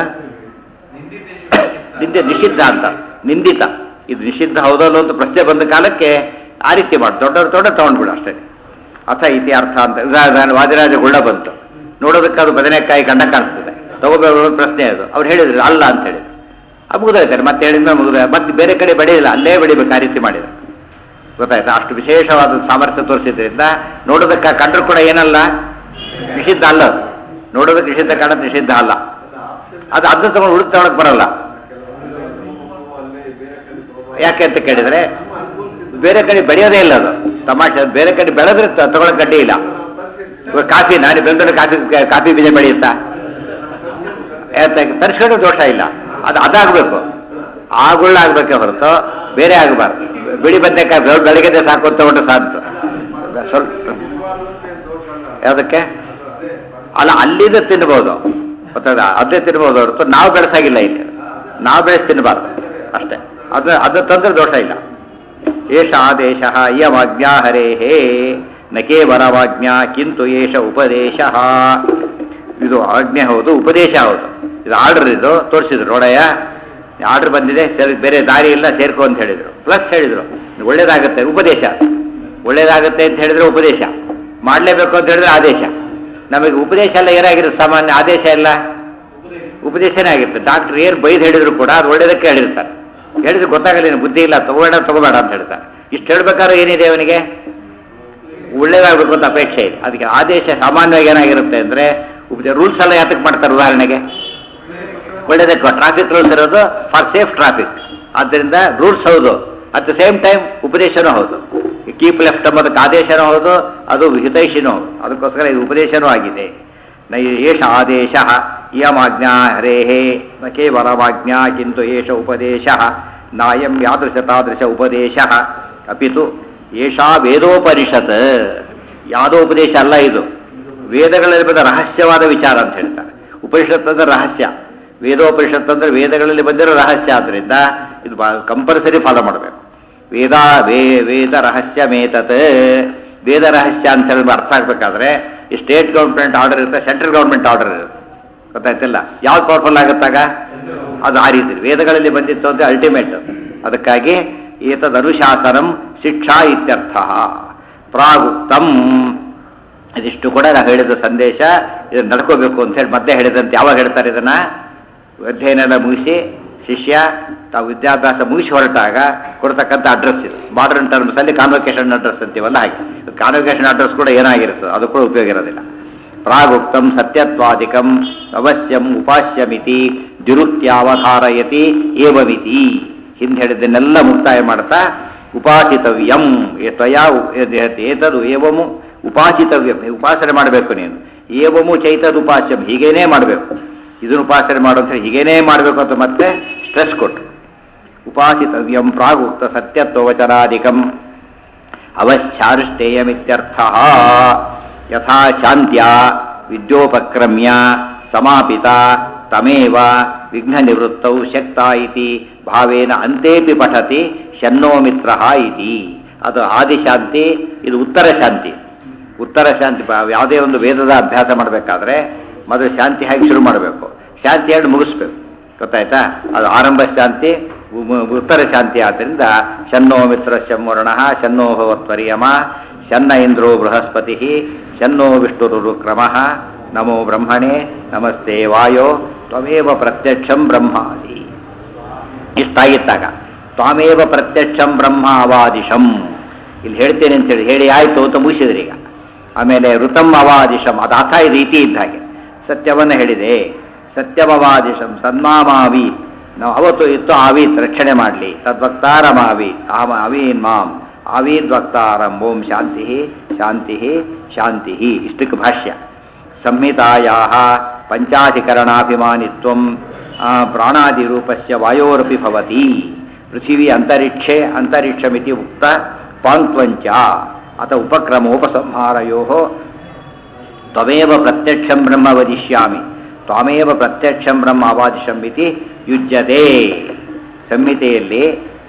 ನಿಂದೆ ನಿಷಿದ್ಧ ಅಂತ ನಿಂದಿತ ಇದು ನಿಷಿದ್ಧ ಹೌದಲ್ಲ ಅಂತ ಪ್ರಶ್ನೆ ಬಂದ ಕಾಲಕ್ಕೆ ಆ ರೀತಿ ಮಾಡಿ ದೊಡ್ಡವ್ರು ತೊಗೊಂಡು ತಗೊಂಡ್ಬಿಡು ಅಷ್ಟೇ ಅಥ ಇತಿ ಅರ್ಥ ಅಂತ ಉದಾಹರಣೆ ವಾದಿರಾಜ ಗುಳ್ಳ ಬಂತು ನೋಡೋದಕ್ಕೆ ಅದು ಬದನೆಕಾಯಿ ಕಂಡ ಕಾಣಿಸ್ತದೆ ತಗೋಬೇಕು ಅನ್ನೋ ಪ್ರಶ್ನೆ ಅದು ಅವ್ರು ಹೇಳಿದ್ರು ಅಲ್ಲ ಅಂತ ಹೇಳಿದ್ರು ಅದು ಮುಗಿದೋಯ್ತಾರೆ ಮತ್ತೆ ಹೇಳಿದ್ಮೇಲೆ ಮುಗಿದ ಮತ್ತೆ ಬೇರೆ ಕಡೆ ಬೆಳೆಯಿಲ್ಲ ಅಲ್ಲೇ ಬೆಳಿಬೇಕು ಆ ರೀತಿ ಮಾಡಿದ್ರು ಗೊತ್ತಾಯ್ತಾ ಅಷ್ಟು ವಿಶೇಷವಾದ ಸಾಮರ್ಥ್ಯ ತೋರಿಸಿದ್ರಿಂದ ನೋಡೋದಕ್ಕೆ ಕಂಡ್ರು ಕೂಡ ಏನಲ್ಲ ನಿಷಿದ್ಧ ಅಲ್ಲ ಅದು ನೋಡೋದಕ್ಕೆ ನಿಷಿದ್ಧ ಕಾಣೋದು ನಿಷಿದ್ಧ ಅಲ್ಲ ಅದು ಅದನ್ನ ತಗೊಂಡು ಹುಡುಕ್ ತಗೊಳಕ್ ಬರಲ್ಲ ಯಾಕೆ ಅಂತ ಕೇಳಿದ್ರೆ ಬೇರೆ ಕಡೆ ಬೆಳೆಯೋದೇ ಇಲ್ಲ ಅದು ತಮಾಷೆ ಅದು ಬೇರೆ ಕಡೆ ಬೆಳೆದ್ರೆ ತ- ತಗೊಳಕ್ ಗಡ್ಡಿ ಇಲ್ಲ ಇವಾಗ ಕಾಫಿ ನಾನು ಬೆಂಗಳೂರು ಕಾಫಿ ಕಾಫಿ ಬೀಜ ಬೆಳೆಯುತ್ತಾ ತರಿಸ್ಕೊಂಡು ದೋಷ ಇಲ್ಲ ಅದು ಅದಾಗಬೇಕು ಆಗುಳ್ಳ ಆಗ್ಬೇಕೆ ಹೊರತು ಬೇರೆ ಆಗಬಾರ್ದು ಬಿಳಿ ಬದನೆಕಾಯಿ ಬೆಳ- ಬೆಳಗ್ಗೆ ಸಾಕು ಅಂತ ತಗೊಂಡು ಸಾಕು ಸ್ವಲ್ಪ ಯಾವುದಕ್ಕೆ ಅಲ್ಲ ಅಲ್ಲಿಂದ ತಿನ್ಬೋದು ಗೊತ್ತಾದ ಅದೇ ತಿನ್ಬೋದು ಹೊರತು ನಾವು ಬೆಳೆಸಾಗಿಲ್ಲ ಇಲ್ಲಿ ನಾವು ಬೆಳೆಸಿ ತಿನ್ನಬಾರ್ದು ಅಷ್ಟೇ ಅದು ಅದು ತಂದ್ರೆ ದೋಷ ಇಲ್ಲ ಏಷ ಆದೇಶ ಇಯಮಾಜ್ಞಾ ಹರೇಹೇ ನ ಕೇವಲವಾಜ್ಞಾ ಕಿಂತು ಏಷ ಉಪದೇಶ ಇದು ಆಜ್ಞೆ ಹೌದು ಉಪದೇಶ ಹೌದು ಇದು ಆರ್ಡರ್ ಇದು ತೋರಿಸಿದ್ರು ನೋಡಯ್ಯ ಆರ್ಡರ್ ಬಂದಿದೆ ಸರಿ ಬೇರೆ ದಾರಿ ಇಲ್ಲ ಸೇರ್ಕೊ ಅಂತ ಹೇಳಿದ್ರು ಪ್ಲಸ್ ಹೇಳಿದ್ರು ಒಳ್ಳೇದಾಗುತ್ತೆ ಉಪದೇಶ ಒಳ್ಳೇದಾಗುತ್ತೆ ಅಂತ ಹೇಳಿದ್ರೆ ಉಪದೇಶ ಮಾಡಲೇಬೇಕು ಅಂತ ಹೇಳಿದ್ರೆ ಆದೇಶ ನಮಗೆ ಉಪದೇಶ ಎಲ್ಲ ಏನಾಗಿರುತ್ತೆ ಸಾಮಾನ್ಯ ಆದೇಶ ಎಲ್ಲ ಉಪದೇಶನೇ ಆಗಿರುತ್ತೆ ಡಾಕ್ಟರ್ ಏನು ಬೈದು ಹೇಳಿದ್ರು ಕೂಡ ಅದು ಒಳ್ಳೇದಕ್ಕೆ ಹೇಳಿರ್ತಾರೆ ಹೇಳಿದ್ರೆ ಗೊತ್ತಾಗಲ್ಲ ನೀನು ಬುದ್ಧಿ ಇಲ್ಲ ತಗೋಬೇಡ ತಗೋಬೇಡ ಅಂತ ಹೇಳ್ತಾರೆ ಇಷ್ಟು ಹೇಳ್ಬೇಕಾದ್ರೆ ಏನಿದೆ ಅವನಿಗೆ ಒಳ್ಳೇದಾಗಬೇಕು ಅಂತ ಅಪೇಕ್ಷೆ ಇದೆ ಅದಕ್ಕೆ ಆದೇಶ ಸಾಮಾನ್ಯವಾಗಿ ಏನಾಗಿರುತ್ತೆ ಅಂದರೆ ರೂಲ್ಸ್ ಎಲ್ಲ ಯಾತಕ್ಕೆ ಮಾಡ್ತಾರೆ ಉದಾಹರಣೆಗೆ ಒಳ್ಳೇದಕ್ಕೆ ಟ್ರಾಫಿಕ್ ರೂಲ್ಸ್ ಇರೋದು ಫಾರ್ ಸೇಫ್ ಟ್ರಾಫಿಕ್ ಆದ್ದರಿಂದ ರೂಲ್ಸ್ ಹೌದು ಅಟ್ ದ ಸೇಮ್ ಟೈಮ್ ಉಪದೇಶನೂ ಹೌದು ಕೀಪ್ ಲೆಫ್ಟ್ ಎಂಬುದಕ್ಕೆ ಆದೇಶನೂ ಹೌದು ಅದು ಹಿತೈಷಿನೂ ಹೌದು ಅದಕ್ಕೋಸ್ಕರ ಇದು ಉಪದೇಶನೂ ಆಗಿದೆ ನ ಏಷ ಆದೇಶ ಇಯಮಾಜ್ಞಾ ಹರೇಹೇ ನ ಕೇವಲಮಾಜ್ಞಾ ಕಿಂತು ಏಷ ಉಪದೇಶ ನಾಯಂ ಯಾದೃಶ ತಾದೃಶ ಉಪದೇಶ ಅಪಿತು ಏಷಾ ವೇದೋಪನಿಷತ್ ಯಾವುದೋ ಉಪದೇಶ ಅಲ್ಲ ಇದು ವೇದಗಳಲ್ಲಿ ಬಂದ ರಹಸ್ಯವಾದ ವಿಚಾರ ಅಂತ ಹೇಳ್ತಾರೆ ಉಪನಿಷತ್ ಅಂದ್ರೆ ರಹಸ್ಯ ವೇದೋಪನಿಷತ್ ಅಂದ್ರೆ ವೇದಗಳಲ್ಲಿ ಬಂದಿರೋ ರಹಸ್ಯ ಆದ್ರಿಂದ ಇದು ಕಂಪಲ್ಸರಿ ಫಾಲೋ ಮಾಡಬೇಕು ವೇದ ವೇ ವೇದ ರಹಸ್ಯ ಮೇತತ್ ವೇದ ರಹಸ್ಯ ಅಂತ ಹೇಳಿ ಅರ್ಥ ಆಗ್ಬೇಕಾದ್ರೆ ಈ ಸ್ಟೇಟ್ ಗೌರ್ಮೆಂಟ್ ಆರ್ಡರ್ ಇರುತ್ತೆ ಸೆಂಟ್ರಲ್ ಗೌರ್ಮೆಂಟ್ ಆರ್ಡರ್ ಇರುತ್ತೆ ಗೊತ್ತಾಯ್ತಿಲ್ಲ ಯಾವ್ದು ಪವರ್ಫುಲ್ ಆಗುತ್ತಾಗ ಅದು ಆ ರೀತಿ ವೇದಗಳಲ್ಲಿ ಬಂದಿತ್ತು ಅಂತ ಅಲ್ಟಿಮೇಟ್ ಅದಕ್ಕಾಗಿ ಏತದ್ ಅನುಶಾಸನಂ ಶಿಕ್ಷಾ ಇತ್ಯರ್ಥ ಪ್ರಾಗುಕ್ತಂ ಇದಿಷ್ಟು ಕೂಡ ನಾವು ಹೇಳಿದ ಸಂದೇಶ ಇದನ್ನು ನಡ್ಕೋಬೇಕು ಅಂತ ಹೇಳಿ ಮತ್ತೆ ಹೇಳಿದಂತೆ ಯಾವಾಗ ಹೇಳ್ತಾರೆ ಇದನ್ನ ಅಧ್ಯಯನ ಎಲ್ಲ ಮುಗಿಸಿ ಶಿಷ್ಯ ತಾವು ವಿದ್ಯಾಭ್ಯಾಸ ಮುಗಿಸಿ ಹೊರಟಾಗ ಕೊಡ್ತಕ್ಕಂಥ ಅಡ್ರೆಸ್ ಇದು ಮಾಡರ್ನ್ ಟರ್ಮ್ಸಲ್ಲಿ ಕಾನ್ವೊಕೇಶನ್ ಅಡ್ರೆಸ್ ಅಂತೀವಲ್ಲ ಹಾಗೆ ಕಾನ್ವೊಕೇಶನ್ ಅಡ್ರೆಸ್ ಕೂಡ ಏನಾಗಿರುತ್ತೆ ಅದು ಕೂಡ ಉಪಯೋಗ ಇರೋದಿಲ್ಲ ಪ್ರಾಗುಕ್ತಂ ಸತ್ಯತ್ವಾದಿಕಂ ಅವಶ್ಯಂ ಉಪಾಸ್ಯಮಿತಿ ದುರುಕ್ತ್ಯಾವಧಾರಯತಿ ಏವಮಿತಿ ಹಿಂದೆ ಹೇಳಿದ್ದನ್ನೆಲ್ಲ ಮುಕ್ತಾಯ ಮಾಡ್ತಾ ಉಪಾಸಿತವ್ಯಂ ಏ ತ್ವಯಾ ಉ- ಏ- ಏತದು ಏವಮು ಉಪಾಸಿತವ್ಯಂ ಉಪಾಸನೆ ಮಾಡಬೇಕು ನೀನು ಏವಮು ಚೈತದ್ ಉಪಾಸ್ಯಂ ಹೀಗೇನೇ ಮಾಡಬೇಕು ಇದನ್ನು ಉಪಾಸನೆ ಮಾಡು ಅಂತ ಹೇಳಿ ಹೀಗೇನೇ ಮಾಡಬೇಕು ಅಂತ ಮತ್ತೆ ಸ್ಟ್ರೆಸ್ ಕೊಟ್ಟು ಉಪಾಸಿತವ್ಯಂ ಪ್ರಾಗುಕ್ತ ಸತ್ಯತ್ವವಚನಾದಿಕಂ ಅವಶ್ಯಾನುಷ್ಠೇಯಮಿತ್ಯರ್ಥ ಯಥಾ ಶಾಂತ್ಯ ವಿದ್ಯೋಪಕ್ರಮ್ಯ ಸಮಾಪಿತ ತಮೇವ ವಿಘ್ನ ನಿವೃತ್ತೌ ಶಕ್ತ ಇತಿ ಭಾವೇನ ಅಂತೇಪಿ ಪಠತಿ ಶನ್ನೋ ಮಿತ್ರ ಇತಿ ಅದು ಆದಿಶಾಂತಿ ಇದು ಉತ್ತರ ಶಾಂತಿ ಉತ್ತರ ಶಾಂತಿ ಬ- ಯಾವುದೇ ಒಂದು ವೇದದ ಅಭ್ಯಾಸ ಮಾಡಬೇಕಾದ್ರೆ ಮೊದಲು ಶಾಂತಿ ಹಾಗೆ ಶುರು ಮಾಡಬೇಕು ಶಾಂತಿ ಹೇಳಿ ಮುಗಿಸ್ಬೇಕು ಗೊತ್ತಾಯ್ತಾ ಅದು ಆರಂಭ ಶಾಂತಿ ಉ- ಮು- ಉತ್ತರ ಶಾಂತಿ ಆದ್ದರಿಂದ ಶನ್ನೋ ಮಿತ್ರ ಶಮ್ಮೋರಣ ಶನ್ನೋ ಭವತ್ವರ್ಯಮ ಶನ್ನ ಇಂದ್ರೋ ಬೃಹಸ್ಪತಿ ಶನ್ನೋ ವಿಷ್ಣುರುಕ್ರಮ ನಮೋ ಬ್ರಹ್ಮಣೇ ನಮಸ್ತೆ ವಾಯೋ ತ್ವಮೇವ ಪ್ರತ್ಯಕ್ಷಂ ಬ್ರಹ್ಮಾಸಿ ಇಷ್ಟಾಗಿತ್ತಾಗ ತ್ವಾಮೇವ ಪ್ರತ್ಯಕ್ಷಂ ಬ್ರಹ್ಮ ಅವಾದಿಶಂ ಇಲ್ಲಿ ಹೇಳ್ತೇನೆ ಅಂತೇಳಿ ಹೇಳಿ ಆಯ್ತು ಅಂತ ಮುಗಿಸಿದ್ರಿ ಈಗ ಆಮೇಲೆ ಋತಂ ಅವಾದಿಶಂ ಅದು ಅಥ ಇದು ಇತಿ ಇದ್ದ ಹಾಗೆ ಸತ್ಯವನ್ನು ಹೇಳಿದೆ ಸತ್ಯಮವಾದಿಶಂ ಸನ್ಮಾಮಾವಿ ನಾವು ಅವತ್ತು ಇತ್ತು ಆವೀತ್ ರಕ್ಷಣೆ ಮಾಡಲಿ ತದ್ವಕ್ತಾರಮಾವೀತ್ ಆಮ ಅವೀನ್ ಮಾಂ ಆವೀದ್ ವಕ್ತಾರಂ ಓಂ ಶಾಂತಿ ಶಾಂತಿ ಶಾಂತಿ ಇಷ್ಟಕ್ಕೆ ಭಾಷ್ಯ ಸಂಹಿತಾಯಾ ಪಂಚಾಧಿಕರಣಾಭಿಮಾನಿತ್ವಂ ಆ, ಪ್ರಾಣಾದಿರೂಪಸ್ಯ ವಾಯೋರಪಿ ಭವತಿ ಪೃಥಿವಿ ಅಂತರಿಕ್ಷೆ ಅಂತರಿಕ್ಷಮಿತಿ ಉಕ್ತ ಪಾಂತ್ವಂಚ ಅಥ ಉಪಕ್ರಮೋಪಸಂಹಾರಯೋ ತ್ವಮೇವ ಪ್ರತ್ಯಕ್ಷಂ ಬ್ರಹ್ಮ ವದಿಷ್ಯಾಮಿ ತ್ವಮೇವ ಪ್ರತ್ಯಕ್ಷಂ ಬ್ರಹ್ಮ ಅವಾದಿಶಂ ಇತಿ ಯುಜ್ಯತೆ ಸಂಹಿತೆಯಲ್ಲಿ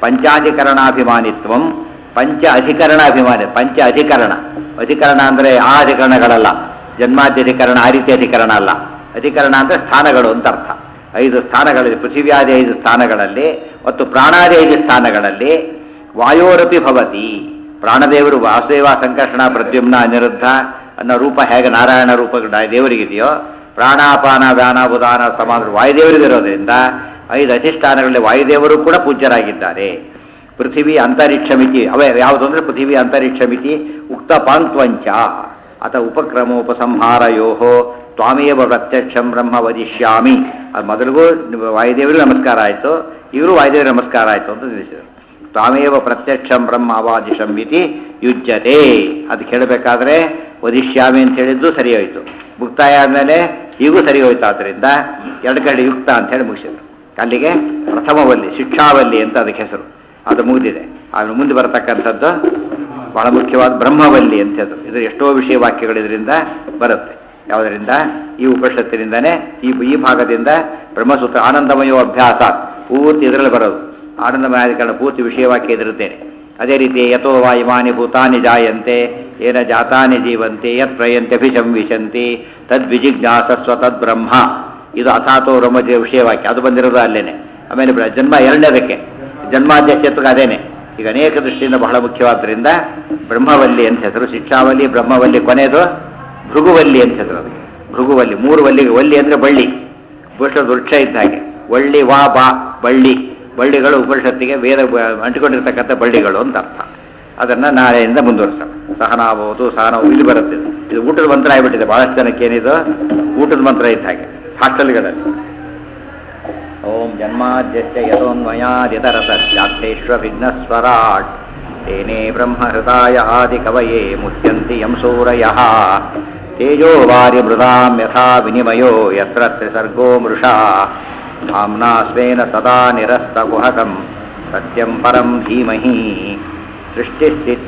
ಪಂಚಾಧಿಕರಣಾಭಿಮಾನಿತ್ವಂ ಪಂಚ ಅಧಿಕರಣ ಅಭಿಮಾನಿ ಪಂಚ ಅಧಿಕರಣ ಅಧಿಕರಣ ಅಂದರೆ ಆ ಅಧಿಕರಣಗಳಲ್ಲ ಜನ್ಮಾದ್ಯಧಿಕರಣ ಆ ರೀತಿ ಅಧಿಕರಣ ಅಲ್ಲ ಅಧಿಕರಣ ಅಂದರೆ ಸ್ಥಾನಗಳು ಅಂತ ಅರ್ಥ ಐದು ಸ್ಥಾನಗಳಲ್ಲಿ ಪೃಥಿವ್ಯಾದಿ ಐದು ಸ್ಥಾನಗಳಲ್ಲಿ ಮತ್ತು ಪ್ರಾಣಾದಿ ಐದು ಸ್ಥಾನಗಳಲ್ಲಿ ವಾಯೋರಪಿ ಭವತಿ ಪ್ರಾಣದೇವರು ವಾಸುದೇವ ಸಂಕರ್ಷಣ ಪ್ರದ್ಯುಮ್ನ ಅನಿರುದ್ಧ ಅನ್ನೋ ರೂಪ ಹೇಗೆ ನಾರಾಯಣ ರೂಪ ದೇವರಿಗಿದೆಯೋ ಪ್ರಾಣಾಪಾನ ವ್ಯಾನ ಉದಾನ ಸಮಾನ ವಾಯುದೇವರಿಗಿರೋದ್ರಿಂದ ಐದು ಅಧಿಷ್ಠಾನಗಳಲ್ಲಿ ವಾಯುದೇವರು ಕೂಡ ಪೂಜ್ಯರಾಗಿದ್ದಾರೆ ಪೃಥಿವಿ ಅಂತರಿಕ್ಷ ಮಿತಿ ಅವೇ ಯಾವುದು ಅಂದರೆ ಪೃಥಿವಿ ಅಂತರಿಕ್ಷ ಮಿತಿ ಉಕ್ತ ಪಾಂತ್ವಂಚ ಅಥ ಉಪಕ್ರಮೋಪಸಂಹಾರಯೋ ತ್ವಾಮೇವ ಪ್ರತ್ಯಕ್ಷಂ ಬ್ರಹ್ಮ ವದಿಷ್ಯಾಮಿ ಅದು ಮೊದಲಿಗೂ ವಾಯುದೇವರಿಗೂ ನಮಸ್ಕಾರ ಆಯಿತು ಇವರು ವಾಯುದೇವರಿಗೆ ನಮಸ್ಕಾರ ಆಯಿತು ಅಂತ ತಿಳಿಸಿದರು ತ್ವಾಮೇವ ಪ್ರತ್ಯಕ್ಷಂ ಬ್ರಹ್ಮ ಅವಾದಿಶಂ ಇತಿ ಯುಜ್ಯತೆ ಅದು ಕೇಳಬೇಕಾದ್ರೆ ವದಿಷ್ಯಾಮಿ ಅಂತ ಹೇಳಿದ್ದು ಸರಿ ಹೋಯಿತು ಮುಕ್ತಾಯ ಆದಮೇಲೆ ಈಗೂ ಸರಿ ಹೋಯ್ತು ಆದ್ದರಿಂದ ಎರಡು ಕಡೆ ಯುಕ್ತ ಅಂತ ಹೇಳಿ ಮುಗಿಸಿದ್ರು ಅಲ್ಲಿಗೆ ಪ್ರಥಮವಲ್ಲಿ ಶಿಕ್ಷಾವಲ್ಲಿ ಅಂತ ಅದಕ್ಕೆ ಹೆಸರು ಅದು ಮುಗಿದಿದೆ ಆಮೇಲೆ ಮುಂದೆ ಬರತಕ್ಕಂಥದ್ದು ಬಹಳ ಮುಖ್ಯವಾದ ಬ್ರಹ್ಮವಲ್ಲಿ ಅಂತ ಅದು ಇದು ಎಷ್ಟೋ ವಿಷಯ ವಾಕ್ಯಗಳು ಇದರಿಂದ ಬರುತ್ತೆ ಯಾವುದರಿಂದ ಈ ಉಪನಿಷತ್ತಿನಿಂದನೇ ಈ ಈ ಭಾಗದಿಂದ ಬ್ರಹ್ಮಸೂತ್ರ ಆನಂದಮಯೋ ಅಭ್ಯಾಸ ಪೂರ್ತಿ ಇದರಲ್ಲಿ ಬರೋದು ಆನಂದಮಯಾದಿಕರಣ ಪೂರ್ತಿ ವಿಷಯವಾಕ್ಯ ಇದಿರುತ್ತೇನೆ ಅದೇ ರೀತಿ ಯಥೋ ವಾ ಇಮಾನಿ ಭೂತಾನಿ ಜಾಯಂತೆ ಏನ ಜಾತಾನಿ ಜೀವಂತೆ ಯತ್ ಪ್ರಯಂತೆ ಅಭಿಶಂವಿಶಂತಿ ತದ್ವಿಜಿಜ್ಞಾಸಸ್ವ ತದ್ ಬ್ರಹ್ಮ ಇದು ಅಥಾತೋ ಬ್ರಹ್ಮಜ ವಿಷಯವಾಕ್ಯ ಅದು ಬಂದಿರೋದು ಅಲ್ಲೇನೆ ಆಮೇಲೆ ಬ್ರ- ಜನ್ಮ ಎರಡನೇದಕ್ಕೆ ಜನ್ಮಾದ್ಯಸ್ಯತ್ವಕ್ಕೆ ಅದೇನೆ ಈಗ ಅನೇಕ ದೃಷ್ಟಿಯಿಂದ ಬಹಳ ಮುಖ್ಯವಾದ್ದರಿಂದ ಬ್ರಹ್ಮವಲ್ಲಿ ಅಂತ ಹೆಸರು ಶಿಕ್ಷಾವಲ್ಲಿ ಬ್ರಹ್ಮವಲ್ಲಿ ಕೊನೆಯದು ಭೃಗುವಲ್ಲಿ ಅಂತ ಹೆಸರು ಅದು ಭೃಗುವಲ್ಲಿ ಮೂರು ವಲ್ಲಿಗೆ ವಲ್ಲಿ ಅಂದರೆ ಬಳ್ಳಿ ಉಪನಿಷತ್ ವೃಕ್ಷ ಇದ್ದ ಹಾಗೆ ಒಳ್ಳಿ ವಾ ಬಾ ಬಳ್ಳಿ ಬಳ್ಳಿಗಳು ಉಪನಿಷತ್ತಿಗೆ ವೇದ ಅಂಟಿಕೊಂಡಿರ್ತಕ್ಕಂಥ ಬಳ್ಳಿಗಳು ಅಂತ ಅರ್ಥ ಅದನ್ನು ನಾಳೆಯಿಂದ ಮುಂದುವರಿಸೋಣ ಸಹನಾಬಹುದು ಸಹನಾವು ಇಲ್ಲಿ ಬರುತ್ತೆ ಇದು. ಇದು ಊಟದ ಮಂತ್ರ ಆಗಿಬಿಟ್ಟಿದೆ ಬಹಳಷ್ಟು ಜನಕ್ಕೆ ಏನಿದು ಊಟದ ಮಂತ್ರ ಇದ್ದ ಹಾಗೆ ಹಾಸ್ಟೆಲ್ಗಳಲ್ಲಿ ಓಂ ಜನ್ಮಾದ್ಯಸ್ಯ ಯತೋನ್ಮಯಾದಿತರತಶ್ಚಾರ್ಥೇಶ್ವ ವಿಘ್ನಸ್ವರಾಟ್ ತೇನೇ ಬ್ರಹ್ಮಹೃದಾಯ ಆದಿಕವಯೇ ಮುಹ್ಯಂತಿ ಯಂ ಸೂರಯಃ ತೇಜೋ ವಾರಿ ಮೃದಾಂ ಯಥಾ ವಿನಿಮಯೋ ಯತ್ರ ತ್ರಿಸರ್ಗೋ ಮೃಷಾ ಧಾಮ್ನಾ ಸ್ವೇನ ಸದಾ ನಿರಸ್ತಕುಹಕಂ ಸತ್ಯಂ ಪರಂ ಧೀಮಹಿ ಸೃಷ್ಟಿಸ್ಥಿತ್ಯ